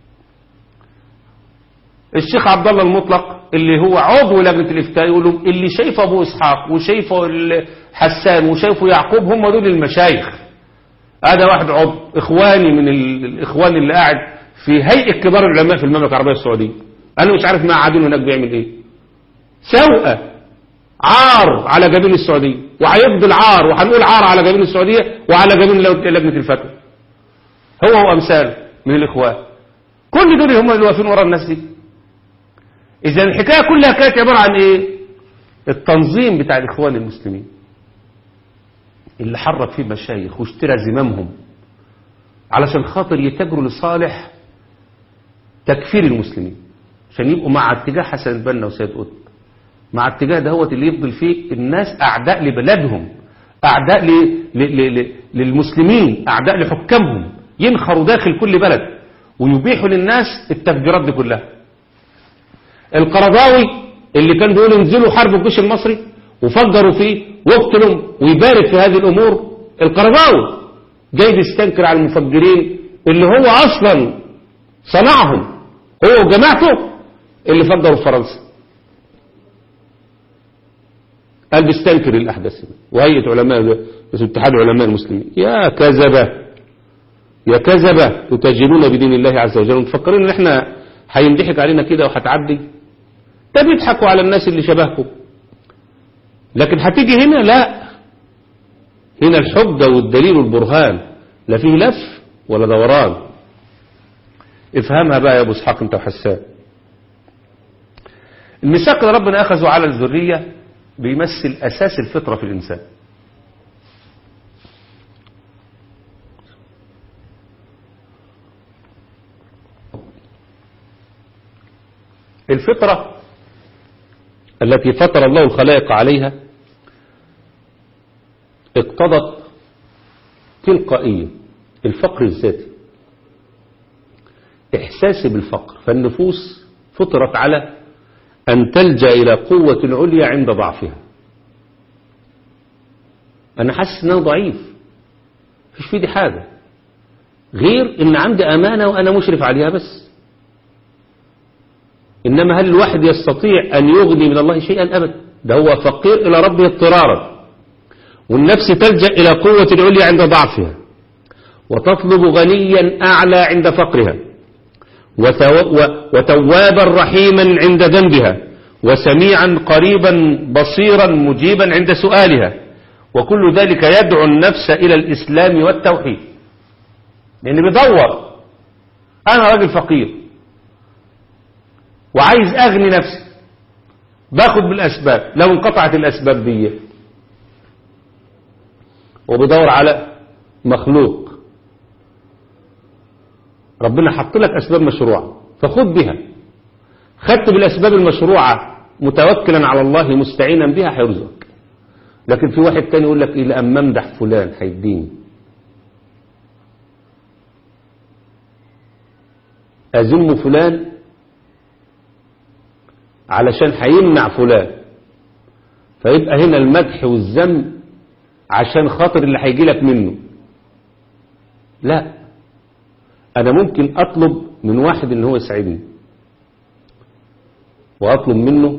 الشيخ عبد الله المطلق اللي هو عضو لجنه الافتاء يقول لهم اللي شايف ابو اسحاق وشايفه ال- حسان وشايفه يعقوب هم دول المشايخ هذا واحد عضو اخواني من ال- الاخوان اللي قاعد في هيئه كبار العلماء في المملكه العربيه السعوديه انا مش عارف ما قاعدين هناك بيعمل ايه سوءه عار على جبين السعوديه وهيفضل عار وهنقول عار على جبين السعوديه وعلى جبين لو- لجنه الفتوى هو وامثال من الاخوان كل دول هم اللي واقفين ورا الناس دي اذا الحكايه كلها كانت عباره عن ايه التنظيم بتاع الاخوان المسلمين اللي حرك فيه مشايخ واشترى زمامهم علشان خاطر يتجروا لصالح تكفير المسلمين عشان يبقوا مع اتجاه حسن البنا وسيد قطب مع اتجاه دهوت اللي يفضل فيه الناس اعداء لبلادهم اعداء ل... ل... ل... ل... للمسلمين اعداء لحكامهم ينخروا داخل كل بلد ويبيحوا للناس التفجيرات دي كلها القرضاوي اللي كان بيقول انزلوا حرب الجيش المصري وفجروا فيه واقتلوا ويبارك في هذه الامور القرضاوي جاي بيستنكر على المفجرين اللي هو اصلا صنعهم هو وجماعته اللي فجروا في فرنسا قال بيستنكر الاحداث دي. وهيئه علماء اتحاد علماء المسلمين يا كذبه يا كذبه تتاجرون بدين الله عز وجل وتفكرين ان احنا هينضحك علينا كده وهتعدي ده بيضحكوا على الناس اللي شبهكم لكن هتيجي هنا لا هنا الحجة والدليل والبرهان لا فيه لف ولا دوران افهمها بقى يا ابو اسحاق انت وحسان الميثاق اللي ربنا اخذه على الذرية بيمثل اساس الفطرة في الانسان الفطرة التي فطر الله الخلائق عليها اقتضت تلقائيا الفقر الذاتي إحساسي بالفقر فالنفوس فطرت على أن تلجأ إلى قوة عليا عند ضعفها أنا حاسس أن أنا ضعيف مفيش في دي حاجة غير أن عندي أمانة وأنا مشرف عليها بس إنما هل الواحد يستطيع أن يغني من الله شيئا أبدا ده هو فقير إلى ربه اضطرارا والنفس تلجأ إلى قوة العليا عند ضعفها وتطلب غنيا أعلى عند فقرها وتو- و- وتوابا رحيما عند ذنبها وسميعا قريبا بصيرا مجيبا عند سؤالها وكل ذلك يدعو النفس إلى الإسلام والتوحيد لأن بيدور أنا راجل فقير وعايز أغني نفسي باخد بالأسباب لو انقطعت الأسباب دي وبدور على مخلوق ربنا حط لك أسباب مشروعة فخذ بها خدت بالأسباب المشروعة متوكلا على الله مستعينا بها هيرزقك لكن في واحد تاني يقول لك إيه لأما امدح فلان هيديني أذم فلان علشان هيمنع فلان فيبقى هنا المدح والذم عشان خاطر اللي هيجي لك منه لا أنا ممكن أطلب من واحد إن هو يساعدني وأطلب منه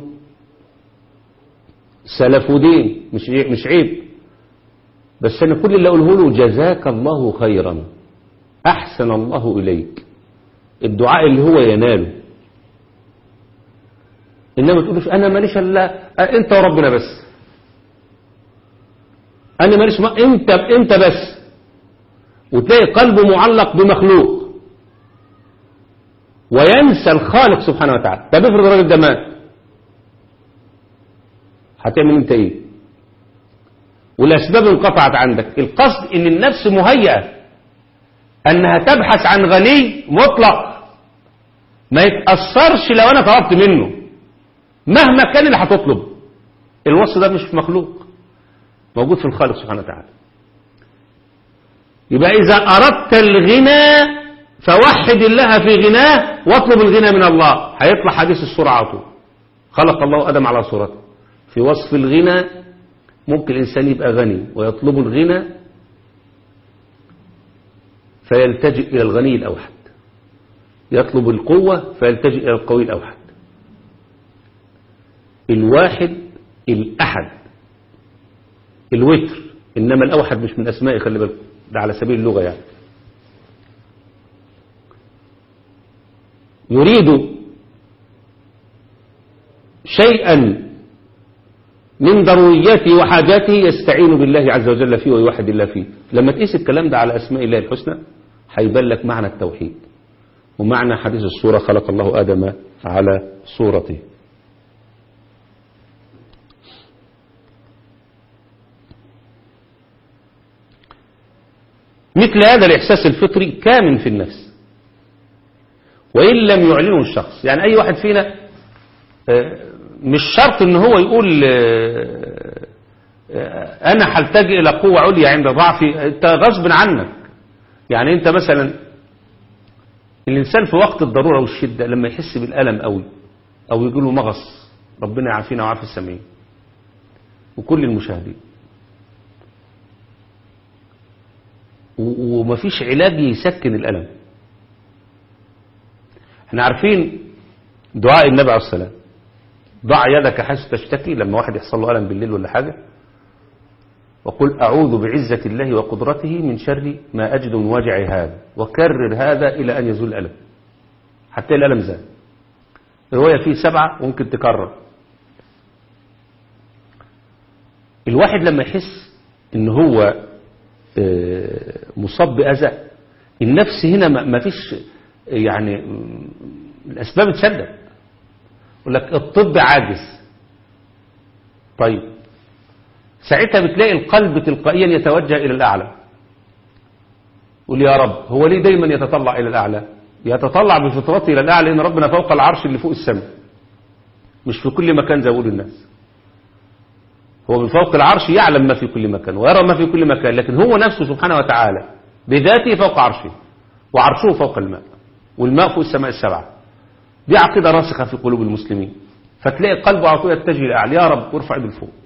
سلف ودين مش مش عيب بس أنا كل اللي أقوله له جزاك الله خيرا أحسن الله إليك الدعاء اللي هو يناله إنما تقولش أنا ماليش إلا أنت وربنا بس أنا ماليش ما أنت أنت بس وتلاقي قلبه معلق بمخلوق وينسى الخالق سبحانه وتعالى طب افرض الراجل ده مات هتعمل انت ايه والاسباب انقطعت عندك القصد ان النفس مهيئه انها تبحث عن غني مطلق ما يتاثرش لو انا طلبت منه مهما كان اللي هتطلب الوصف ده مش في مخلوق موجود في الخالق سبحانه وتعالى يبقى إذا أردت الغنى فوحد الله في غناه واطلب الغنى من الله هيطلع حديث السورة على طول خلق الله آدم على صورته في وصف الغنى ممكن الإنسان يبقى غني ويطلب الغنى فيلتجئ إلى الغني الأوحد يطلب القوة فيلتجئ إلى القوي الأوحد الواحد الأحد الوتر إنما الأوحد مش من أسمائي خلي بالكم ده على سبيل اللغة يعني يريد شيئا من ضرورياته وحاجاته يستعين بالله عز وجل فيه ويوحد الله فيه لما تقيس الكلام ده على أسماء الله الحسنى هيبان لك معنى التوحيد ومعنى حديث الصورة خلق الله آدم على صورته مثل هذا الإحساس الفطري كامن في النفس وإن لم يعلنه الشخص يعني أي واحد فينا مش شرط ان هو يقول أنا هلتجئ إلى قوة عليا عند ضعفي أنت غصب عنك يعني أنت مثلا الإنسان في وقت الضرورة والشدة لما يحس بالألم قوي أو يقول له مغص ربنا يعافينا ويعافي السامعين وكل المشاهدين ومفيش علاج يسكن الألم احنا عارفين دعاء النبي عليه السلام ضع يدك حيث تشتكي لما واحد يحصل له ألم بالليل ولا حاجة وقل أعوذ بعزة الله وقدرته من شر ما أجد من وجع هذا وكرر هذا إلى أن يزول الألم حتى الألم زال الرواية فيه سبعة ممكن تكرر الواحد لما يحس ان هو مصاب بأذى النفس هنا ما فيش يعني الأسباب تسدد يقول لك الطب عاجز طيب ساعتها بتلاقي القلب تلقائيا يتوجه إلى الأعلى يقول يا رب هو ليه دايما يتطلع إلى الأعلى يتطلع بفطرته إلى الأعلى لأن ربنا فوق العرش اللي فوق السماء مش في كل مكان زي يقول الناس هو من فوق العرش يعلم ما في كل مكان ويرى ما في كل مكان لكن هو نفسه سبحانه وتعالى بذاته فوق عرشه وعرشه فوق الماء والماء فوق السماء السبعة دي عقيدة راسخة في قلوب المسلمين فتلاقي قلبه على طول يتجه لأعلى يا رب وارفع ايده لفوق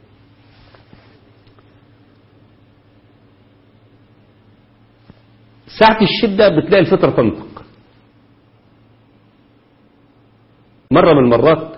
ساعة الشدة بتلاقي الفطرة تنطق مرة من المرات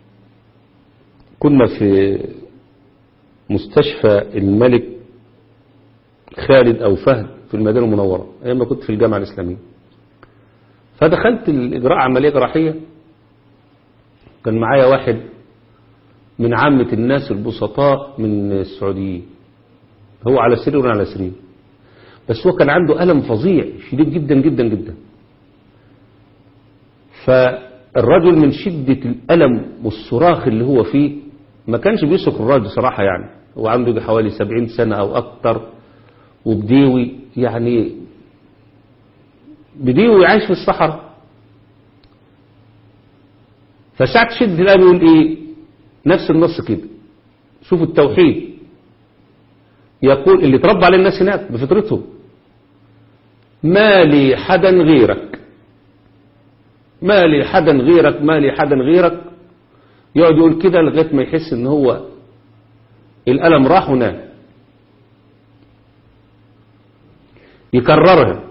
كنا في مستشفى الملك خالد أو فهد في المدينة المنورة أيام ما كنت في الجامعة الإسلامية فدخلت الإجراء عملية جراحية كان معايا واحد من عامة الناس البسطاء من السعوديين هو على سرير وانا على سرير بس هو كان عنده ألم فظيع شديد جدا جدا جدا فالرجل من شدة الألم والصراخ اللي هو فيه ما كانش بيسرق الراجل صراحة يعني هو عنده حوالي سبعين سنة أو أكتر وبديوي يعني بديوي عايش في الصحراء فساعة شدة الألم يقول إيه نفس النص كده شوفوا التوحيد يقول اللي تربى عليه الناس هناك بفطرتهم ما لي حدا غيرك ما لي حدا غيرك ما لي حدا غيرك يقعد يقول كده لغاية ما يحس ان هو الألم راح ونام يكررها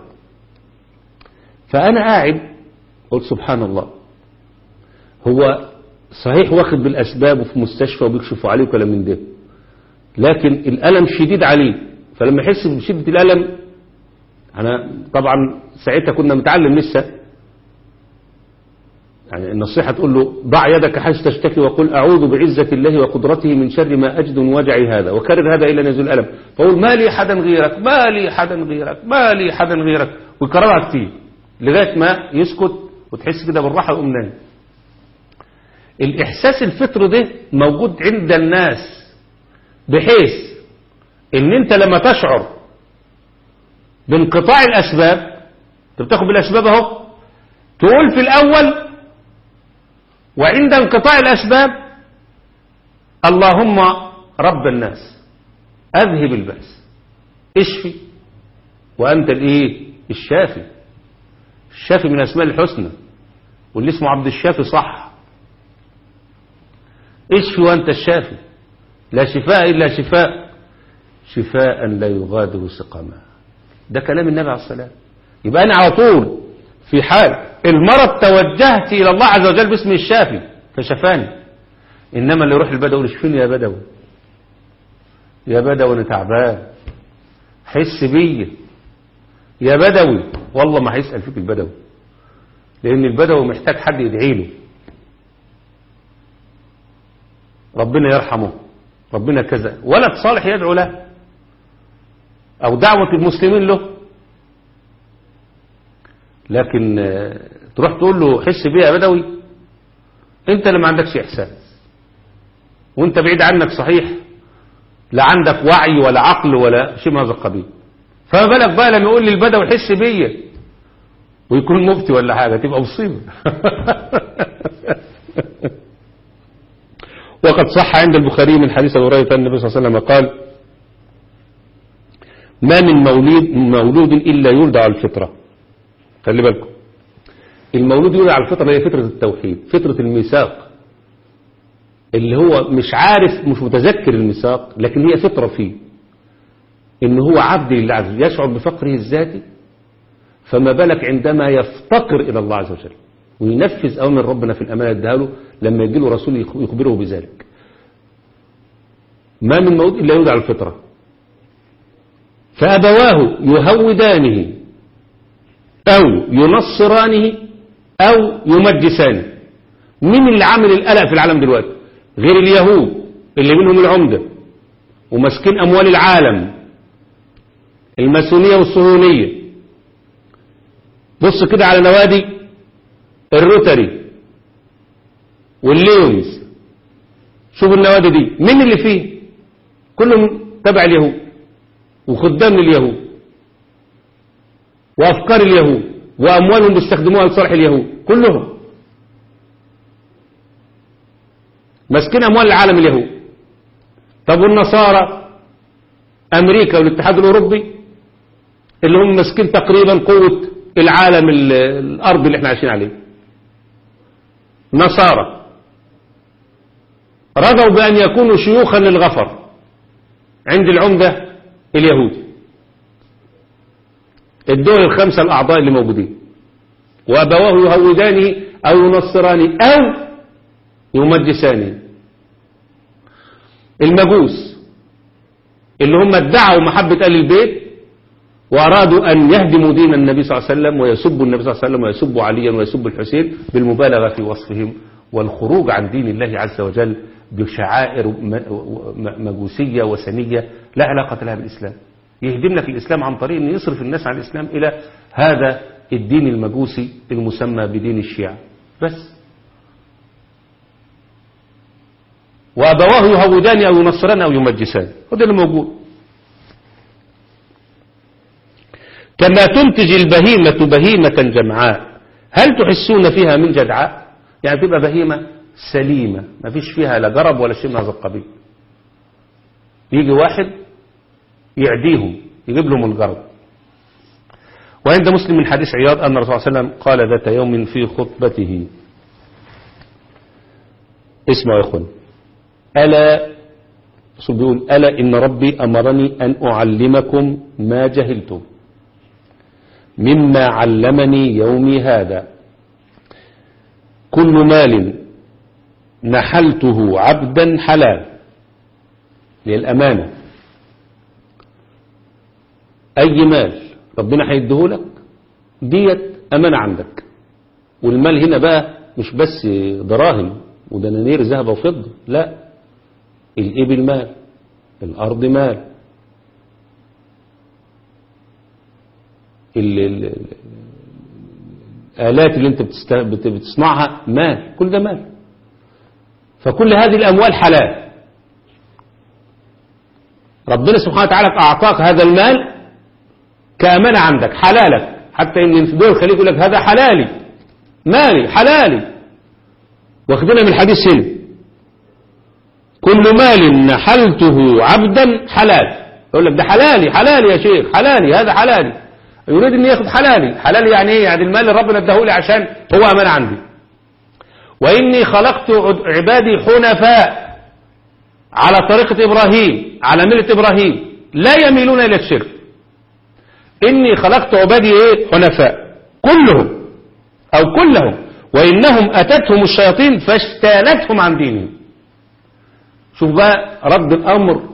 فأنا قاعد قلت سبحان الله هو صحيح واخد بالأسباب وفي مستشفى وبيكشفوا عليه وكلام من ده لكن الألم شديد عليه فلما يحس بشدة الألم أنا طبعا ساعتها كنا متعلم لسه يعني النصيحة تقول له ضع يدك حيث تشتكي وقل أعوذ بعزة الله وقدرته من شر ما أجد من وجعي هذا وكرر هذا إلى نزول الألم فقول ما لي حدا غيرك ما لي حدا غيرك ما لي حدا غيرك ويكررها كتير لغاية ما يسكت وتحس كده بالراحة ويقوم نايم الإحساس الفطري ده موجود عند الناس بحيث ان انت لما تشعر بانقطاع الأسباب انت بتاخد بالأسباب اهو تقول في الأول وعند انقطاع الأسباب اللهم رب الناس أذهب البأس اشفي وأنت الإيه الشافي الشافي من أسماء الحسنى واللي اسمه عبد الشافي صح اشفي وأنت الشافي لا شفاء إلا شفاء شفاء لا يغادر سقما ده كلام النبي عليه الصلاة يبقى أنا على طول في حال المرض توجهت إلى الله عز وجل باسم الشافي فشفاني إنما اللي يروح البدوي يشفيني يا بدوي يا بدوي أنا تعبان حس بيا يا بدوي والله ما هيسأل فيك البدوي لأن البدوي محتاج حد يدعي له ربنا يرحمه ربنا كذا ولد صالح يدعو له أو دعوة المسلمين له لكن تروح تقول له حس بيه يا بدوي انت اللي ما عندكش احساس وانت بعيد عنك صحيح لا عندك وعي ولا عقل ولا شيء من هذا القبيل فما بالك بقى لما يقول لي البدوي حس بيا ويكون مفتي ولا حاجه تبقى مصيبه وقد صح عند البخاري من حديث ابي هريره النبي صلى الله عليه وسلم قال ما من مولود مولود الا يولد على الفطره خلي بالكم المولود يولد على الفطرة هي فطرة التوحيد فطرة الميثاق اللي هو مش عارف مش متذكر الميثاق لكن هي فطرة فيه ان هو عبد لله عز وجل يشعر بفقره الذاتي فما بالك عندما يفتقر الى الله عز وجل وينفذ اوامر ربنا في الامانه اداها له لما يجي له رسول يخبره بذلك ما من مولود الا يولد على الفطره فابواه يهودانه أو ينصرانه أو يمجسانه مين اللي عامل القلق في العالم دلوقتي غير اليهود اللي منهم العمدة وماسكين أموال العالم الماسونية والصهيونية بص كده على نوادي الروتري والليونز شوف النوادي دي مين اللي فيه كلهم تبع اليهود وخدام اليهود وأفكار اليهود وأموالهم بيستخدموها لصالح اليهود كلهم ماسكين أموال العالم اليهود طب والنصارى أمريكا والاتحاد الأوروبي اللي هم ماسكين تقريبا قوة العالم الأرض اللي احنا عايشين عليه نصارى رضوا بأن يكونوا شيوخا للغفر عند العمدة اليهودي الدول الخمسة الأعضاء اللي موجودين وأبواه يهودانه أو ينصرانه أو يمجسانه المجوس اللي هم ادعوا محبة أهل البيت وأرادوا أن يهدموا دين النبي صلى الله عليه وسلم ويسبوا النبي صلى الله عليه وسلم ويسبوا عليا ويسبوا الحسين بالمبالغة في وصفهم والخروج عن دين الله عز وجل بشعائر مجوسية وثنية لا علاقة لها بالإسلام يهدم لك الإسلام عن طريق أن يصرف الناس عن الإسلام إلى هذا الدين المجوسي المسمى بدين الشيعة بس وأبواه يهودان أو ينصران أو يمجسان هذا اللي موجود كما تنتج البهيمة بهيمة جمعاء هل تحسون فيها من جدعاء يعني تبقى بهيمة سليمة ما فيش فيها لا جرب ولا شيء من هذا القبيل يجي واحد يعديهم يجيب لهم الجرب وعند مسلم من حديث عياض أن الرسول صلى الله عليه وسلم قال ذات يوم في خطبته اسمعوا يا اخوان ألا الرسول بيقول ألا إن ربي أمرني أن أعلمكم ما جهلتم مما علمني يومي هذا كل مال نحلته عبدا حلال للأمانة أي مال ربنا هيديهولك ديت أمانة عندك والمال هنا بقى مش بس دراهم ودنانير ذهب وفضة لا الإبل مال الأرض مال ال- ال- ال- الآلات اللي انت بتست- بت- بتصنعها مال كل ده مال فكل هذه الأموال حلال ربنا سبحانه وتعالى أعطاك هذا المال كأمانة عندك حلالك حتى إن في دول الخليج يقول لك هذا حلالي مالي حلالي واخدنا من الحديث هنا كل مال نحلته عبدا حلال يقول لك ده حلالي حلالي يا شيخ حلالي هذا حلالي يريد ان ياخد حلالي حلالي يعني ايه يعني المال اللي ربنا اداهولي عشان هو امانه عندي واني خلقت عد- عبادي حنفاء على طريقه ابراهيم على مله ابراهيم لا يميلون الى الشرك اني خلقت عبادي ايه حنفاء كلهم او كلهم وانهم اتتهم الشياطين فاجتالتهم عن دينهم شوف بقى رد الامر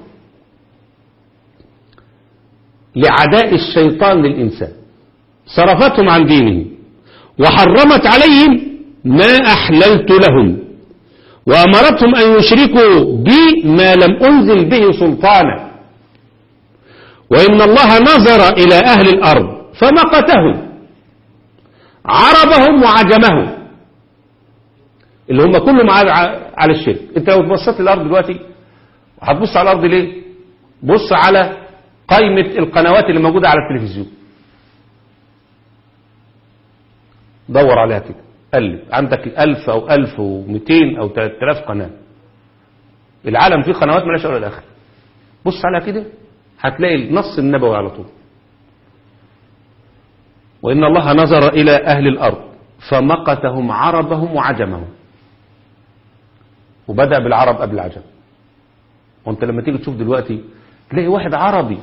لعداء الشيطان للإنسان صرفتهم عن دينهم وحرمت عليهم ما أحللت لهم وأمرتهم أن يشركوا بي ما لم أنزل به سلطانا وإن الله نظر إلى أهل الأرض فمقتهم عربهم وعجمهم اللي هم كلهم على على الشرك انت لو بصيت الارض دلوقتي هتبص على الارض ليه بص على قائمة القنوات اللي موجودة على التلفزيون دور عليها كده قلب عندك ألف أو ألف ومئتين أو تلات آلاف قناة العالم فيه قنوات ملاش أول الآخر بص عليها كده هتلاقي النص النبوي على طول وإن الله نظر إلى أهل الأرض فمقتهم عربهم وعجمهم وبدأ بالعرب قبل العجم وانت لما تيجي تشوف دلوقتي تلاقي واحد عربي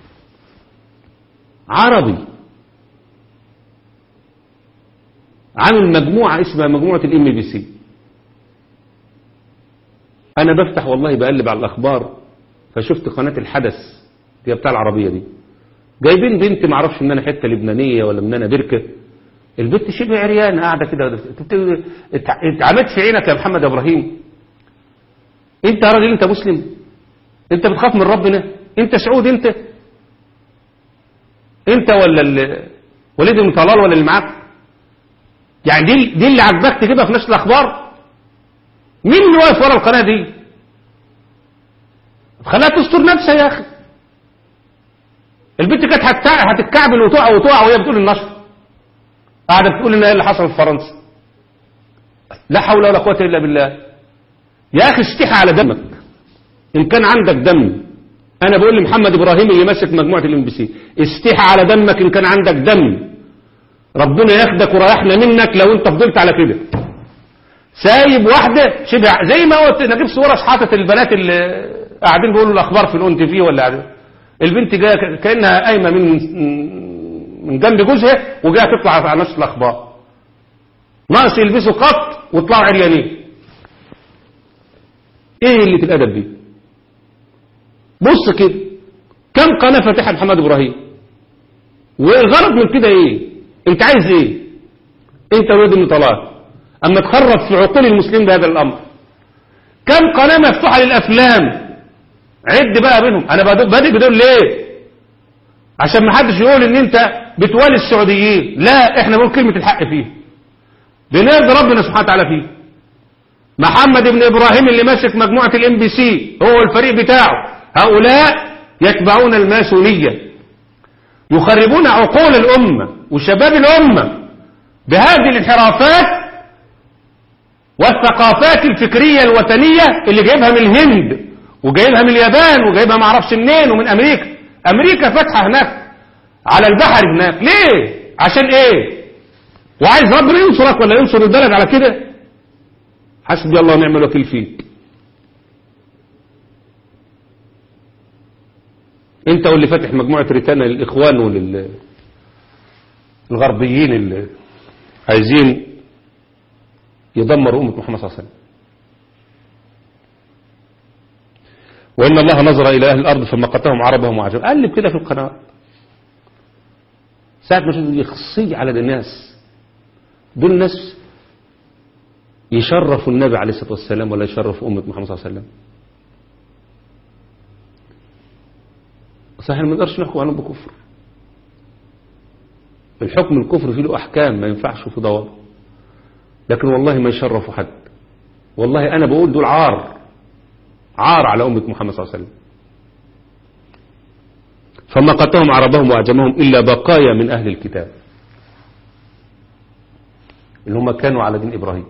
عربي عامل مجموعة اسمها مجموعة الام بي سي انا بفتح والله بقلب على الاخبار فشفت قناة الحدث هي بتاع العربية دي جايبين بنت معرفش ان انا حتة لبنانية ولا من انا بركة البنت شبه عريانة قاعدة كده اتعمت في عينك يا محمد يا ابراهيم انت يا راجل انت مسلم انت بتخاف من ربنا انت سعود انت انت ولا ال- وليد بن طلال ولا اللي معاك يعني دي دي اللي عجبك تجيبها في نشر الاخبار مين اللي واقف ورا القناه دي خليها تستر نفسها يا اخي البنت كانت هتع- هتتكعبل وتقع وتقع وهي بتقول النشر قاعده بتقول ان ايه اللي حصل في فرنسا لا حول ولا قوه الا بالله يا اخي استحي على دمك ان كان عندك دم انا بقول لمحمد ابراهيم اللي ماسك مجموعه الام بي سي استحي على دمك ان كان عندك دم ربنا ياخدك ورايحنا منك لو انت فضلت على كده سايب واحده شبه زي ما قلت نجيب صوره حاطط البنات اللي قاعدين بيقولوا الاخبار في الاون تي في ولا قاعدين. البنت جايه كانها قايمه من من جنب جوزها وجايه تطلع على نشر الاخبار ناقص يلبسوا قط ويطلعوا عريانين ايه اللي الادب دي بص كده كم قناه فاتحه محمد ابراهيم والغرض من كده ايه انت عايز ايه انت ولد ابن طلال اما تخرب في عقول المسلمين بهذا الامر كم قناه مفتوحه للافلام عد بقى بينهم انا بادئ بادئ بدول ليه عشان ما حدش يقول ان انت بتوالي السعوديين لا احنا بنقول كلمه الحق فيه بنرضي ربنا سبحانه وتعالى فيه محمد بن ابراهيم اللي ماسك مجموعه الام بي سي هو الفريق بتاعه هؤلاء يتبعون الماسونيه يخربون عقول الامه وشباب الامه بهذه الانحرافات والثقافات الفكريه الوثنيه اللي جايبها من الهند وجايبها من اليابان وجايبها ما اعرفش منين ومن امريكا امريكا فاتحه هناك على البحر هناك ليه عشان ايه وعايز ربنا ينصرك ولا ينصر البلد على كده حسبي الله ونعم الوكيل فيك انت واللي فاتح مجموعة ريتانا للاخوان وللغربيين اللي عايزين يدمروا أمة محمد صلى الله عليه وسلم وإن الله نظر إلى أهل الأرض فمقتهم عربهم وعجب قلب كده في القناة ساعة ما شفت يخصي على الناس دول ناس يشرفوا النبي عليه الصلاة والسلام ولا يشرفوا أمة محمد صلى الله عليه وسلم صحيح ما نقدرش نحكم عنهم بكفر الحكم الكفر فيه له أحكام ما ينفعش في دوار لكن والله ما يشرفوا حد والله أنا بقول دول عار عار على أمة محمد صلى الله عليه وسلم فما قتلهم عربهم وأعجمهم إلا بقايا من أهل الكتاب اللي هم كانوا على دين إبراهيم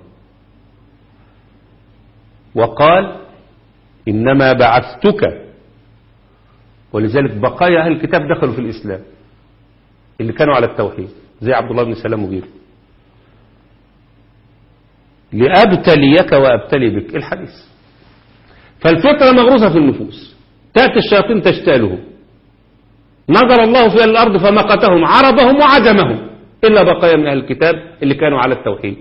وقال إنما بعثتك ولذلك بقايا أهل الكتاب دخلوا في الإسلام اللي كانوا على التوحيد زي عبد الله بن سلام وغيره لأبتليك وأبتلي بك الحديث فالفطرة مغروسة في النفوس تأتي الشياطين تشتاله نظر الله في الأرض فمقتهم عربهم وعجمهم إلا بقايا من أهل الكتاب اللي كانوا على التوحيد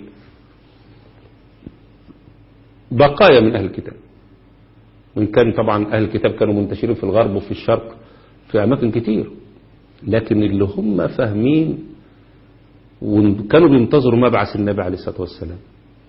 بقايا من أهل الكتاب وإن كان طبعا أهل الكتاب كانوا منتشرين في الغرب وفي الشرق في أماكن كتير لكن اللي هم فاهمين وكانوا بينتظروا مبعث النبي عليه الصلاة والسلام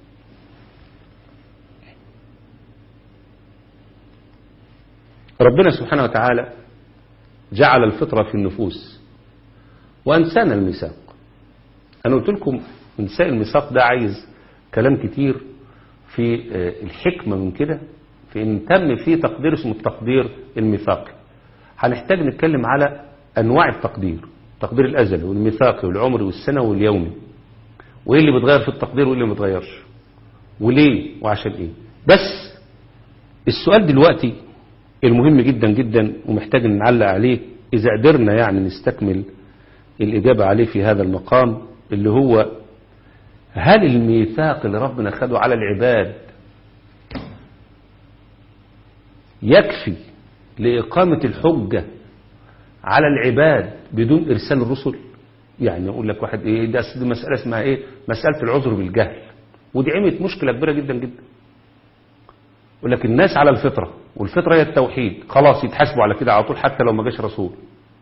ربنا سبحانه وتعالى جعل الفطرة في النفوس وأنسانا الميثاق أنا قلت لكم إنساء الميثاق ده عايز كلام كتير في الحكمة من كده في إن تم فيه تقدير اسمه التقدير الميثاقي هنحتاج نتكلم على أنواع التقدير التقدير الأزلي والميثاقي والعمري والسنوي واليومي وإيه اللي بيتغير في التقدير وإيه اللي ما بيتغيرش وليه وعشان إيه بس السؤال دلوقتي المهم جدا جدا ومحتاج نعلق عليه إذا قدرنا يعني نستكمل الإجابة عليه في هذا المقام اللي هو هل الميثاق اللي ربنا خده على العباد يكفي لإقامة الحجة على العباد بدون إرسال الرسل يعني يقول لك واحد إيه ده دي مسألة اسمها إيه مسألة العذر بالجهل ودي عملت مشكلة كبيرة جدا جدا يقول لك الناس على الفطرة والفطرة هي التوحيد خلاص يتحاسبوا على كده على طول حتى لو ما جاش رسول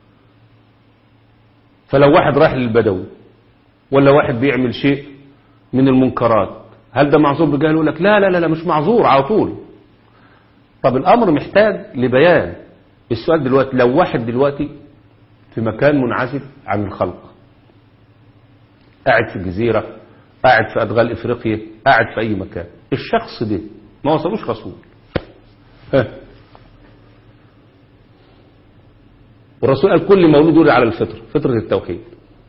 فلو واحد رايح للبدوي ولا واحد بيعمل شيء من المنكرات هل ده معذور بجهل يقول لك لا لا لا, لا مش معذور على طول طب الأمر محتاج لبيان السؤال دلوقتي لو واحد دلوقتي في مكان منعزل عن الخلق قاعد في الجزيرة قاعد في أدغال إفريقيا قاعد في أي مكان الشخص ده ما وصلوش رسول ها. والرسول قال كل مولود يولد على الفطر فطرة التوحيد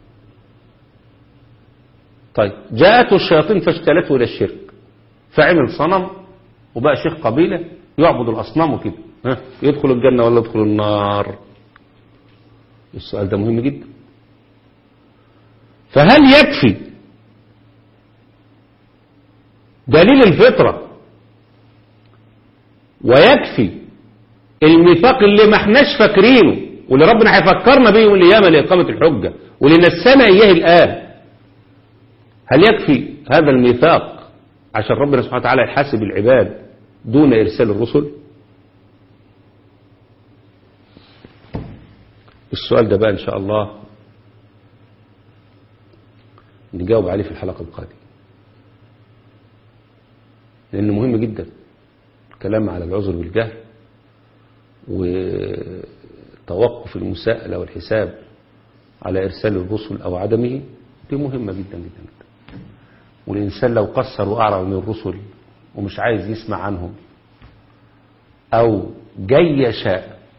طيب جاءته الشياطين فاجتلته إلى الشرك فعمل صنم وبقى شيخ قبيلة يعبد الأصنام وكده ها يدخل الجنة ولا يدخل النار السؤال ده مهم جدا فهل يكفي دليل الفطرة ويكفي الميثاق اللي ما احناش فاكرينه واللي ربنا هيفكرنا بيه يوم القيامة لإقامة الحجة واللي نسانا إياه الآن هل يكفي هذا الميثاق عشان ربنا سبحانه وتعالى يحاسب العباد دون إرسال الرسل السؤال ده بقى إن شاء الله نجاوب عليه في الحلقة القادمة لأنه مهم جدا الكلام على العذر بالجهل وتوقف المساءلة والحساب على إرسال الرسل أو عدمه دي مهمة جدا جدا, جدا. والإنسان لو قصر وأعرض من الرسل ومش عايز يسمع عنهم أو جيش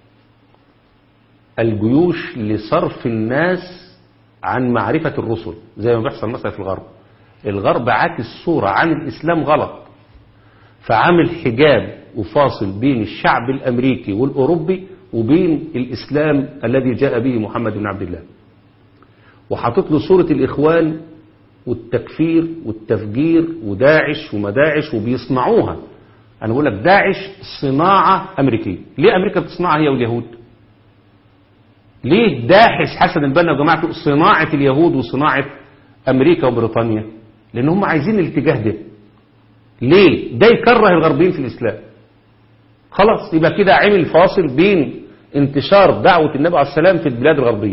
الجيوش لصرف الناس عن معرفة الرسل زي ما بيحصل مثلا في الغرب الغرب عاكس صورة عن الإسلام غلط فعامل حجاب وفاصل بين الشعب الأمريكي والأوروبي وبين الإسلام الذي جاء به محمد بن عبد الله وحاطط له صورة الإخوان والتكفير والتفجير وداعش ومداعش وبيصنعوها أنا بقول لك داعش صناعة أمريكية ليه أمريكا بتصنعها هي واليهود ليه داحس حسن البنا وجماعته صناعة اليهود وصناعة أمريكا وبريطانيا لأن هم عايزين الاتجاه ده ليه ده يكره الغربيين في الإسلام خلاص يبقى كده عمل فاصل بين انتشار دعوة النبي عليه السلام في البلاد الغربية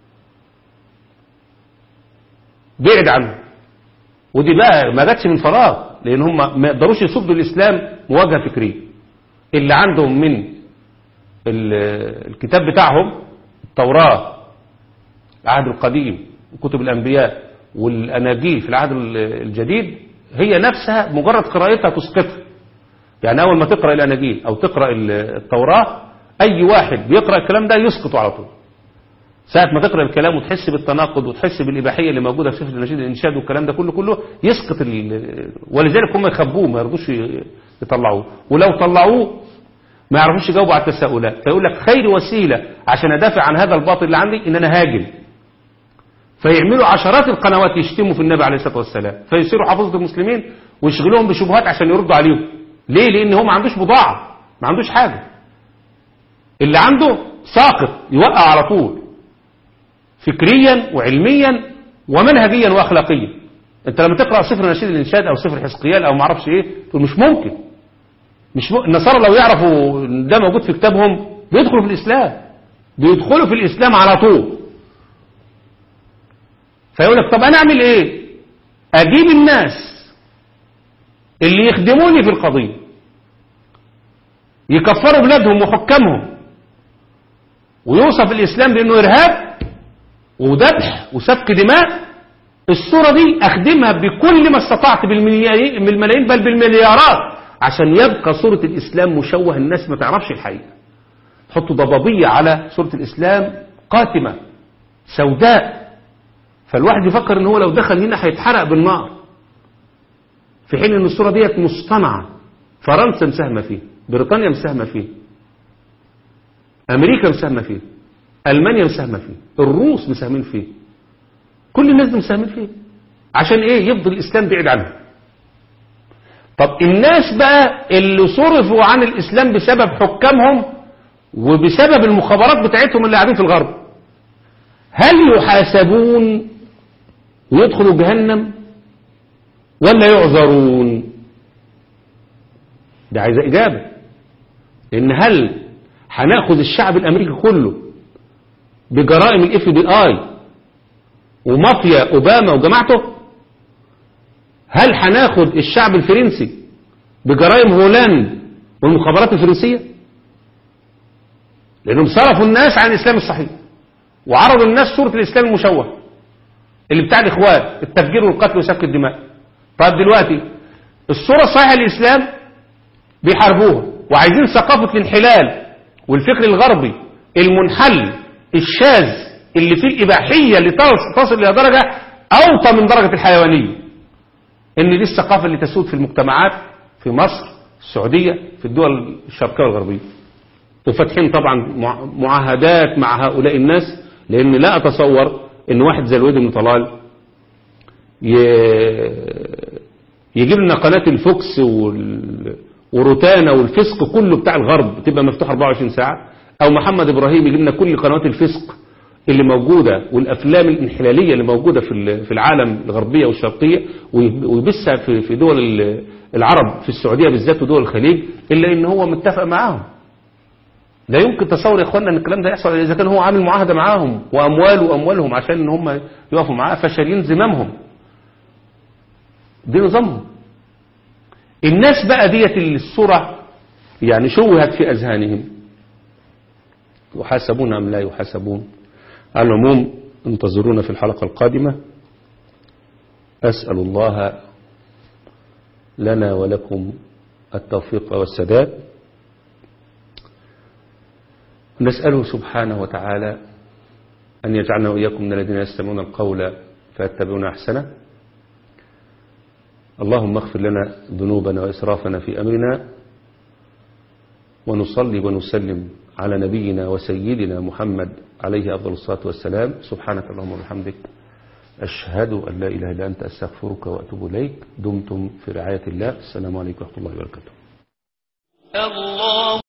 بعد عنه ودي بقى ما جاتش من فراغ لان هم ما يقدروش يصدوا الاسلام مواجهه فكريه اللي عندهم من ال- الكتاب بتاعهم التوراه العهد القديم وكتب الانبياء والاناجيل في العهد ال- الجديد هي نفسها مجرد قراءتها تسقطها يعني اول ما تقرا الاناجيل او تقرا ال- التوراه اي واحد بيقرا الكلام ده يسقطه على طول ساعة ما تقرأ الكلام وتحس بالتناقض وتحس بالإباحية اللي موجودة في سفر النشيد الإنشاد والكلام ده كله كله يسقط ال... ولذلك هم يخبوه ما يرضوش ي- يطلعوه ولو طلعوه ما يعرفوش يجاوبوا على التساؤلات فيقول لك خير وسيلة عشان أدافع عن هذا الباطل اللي عندي إن أنا هاجم فيعملوا عشرات القنوات يشتموا في النبي عليه الصلاة والسلام فيصيروا حافظة المسلمين ويشغلوهم بشبهات عشان يردوا عليهم ليه؟ لأن هو ما عندوش بضاعة ما عندوش حاجة اللي عنده ساقط يوقع على طول فكريا وعلميا ومنهجيا واخلاقيا انت لما تقرا سفر نشيد الانشاد او سفر حزقيال او ما اعرفش ايه تقول مش ممكن مش م... النصارى لو يعرفوا إن ده موجود في كتابهم بيدخلوا في الاسلام بيدخلوا في الاسلام على طول فيقول لك طب انا اعمل ايه اجيب الناس اللي يخدموني في القضيه يكفروا بلادهم وحكامهم ويوصف الاسلام بانه ارهاب وذبح وسفك دماء الصورة دي أخدمها بكل ما استطعت بالملايين بالملايين بل بالمليارات عشان يبقى صورة الإسلام مشوه الناس ما تعرفش الحقيقة حطوا ضبابية على صورة الإسلام قاتمة سوداء فالواحد يفكر ان هو لو دخل هنا هيتحرق بالنار في حين ان الصورة ديت مصطنعة فرنسا مساهمة فيه بريطانيا مساهمة فيه أمريكا مساهمة فيه ألمانيا مساهمة فيه الروس مساهمين فيه كل الناس دي مساهمين فيه عشان ايه يفضل الإسلام بعيد عنه طب الناس بقى اللي صرفوا عن الإسلام بسبب حكامهم وبسبب المخابرات بتاعتهم اللي قاعدين في الغرب هل يحاسبون ويدخلوا جهنم ولا يعذرون ده عايز إجابة إن هل هناخد الشعب الأمريكي كله بجرائم الاف بي اي ومافيا اوباما وجماعته هل هناخد الشعب الفرنسي بجرائم هولاند والمخابرات الفرنسية لانهم صرفوا الناس عن الاسلام الصحيح وعرضوا الناس صورة الاسلام المشوه اللي بتاع الاخوان التفجير والقتل وسفك الدماء طيب دلوقتي الصورة الصحيحة للاسلام بيحاربوها وعايزين ثقافة الانحلال والفكر الغربي المنحل الشاذ اللي فيه الإباحية اللي تصل إلى درجة أوطى من درجة الحيوانية إن دي الثقافة اللي تسود في المجتمعات في مصر السعودية في الدول الشرقية والغربية وفاتحين طبعا معاهدات مع هؤلاء الناس لأن لا أتصور إن واحد زي الويد بن طلال يجيب لنا قناة الفوكس وال... وروتانا والفسق كله بتاع الغرب تبقى مفتوحة 24 ساعة او محمد ابراهيم يجيب لنا كل قنوات الفسق اللي موجودة والافلام الانحلالية اللي موجودة في في العالم الغربية والشرقية ويبثها في في دول العرب في السعودية بالذات ودول الخليج الا ان هو متفق معاهم لا يمكن تصور يا اخوانا ان الكلام ده يحصل اذا كان هو عامل معاهدة معاهم وامواله واموالهم عشان ان هم يقفوا معاه فشارين زمامهم دي نظامهم الناس بقى ديت الصورة يعني شوهت في اذهانهم يحاسبون أم لا يحاسبون على العموم انتظرونا في الحلقة القادمة أسأل الله لنا ولكم التوفيق والسداد نسأله سبحانه وتعالى أن يجعلنا وإياكم من الذين يستمعون القول فيتبعون أحسنه اللهم اغفر لنا ذنوبنا وإسرافنا في أمرنا ونصلي ونسلم على نبينا وسيدنا محمد عليه أفضل الصلاة والسلام سبحانك اللهم وبحمدك أشهد أن لا إله إلا أنت أستغفرك وأتوب إليك دمتم في رعاية الله السلام عليكم ورحمة الله وبركاته الله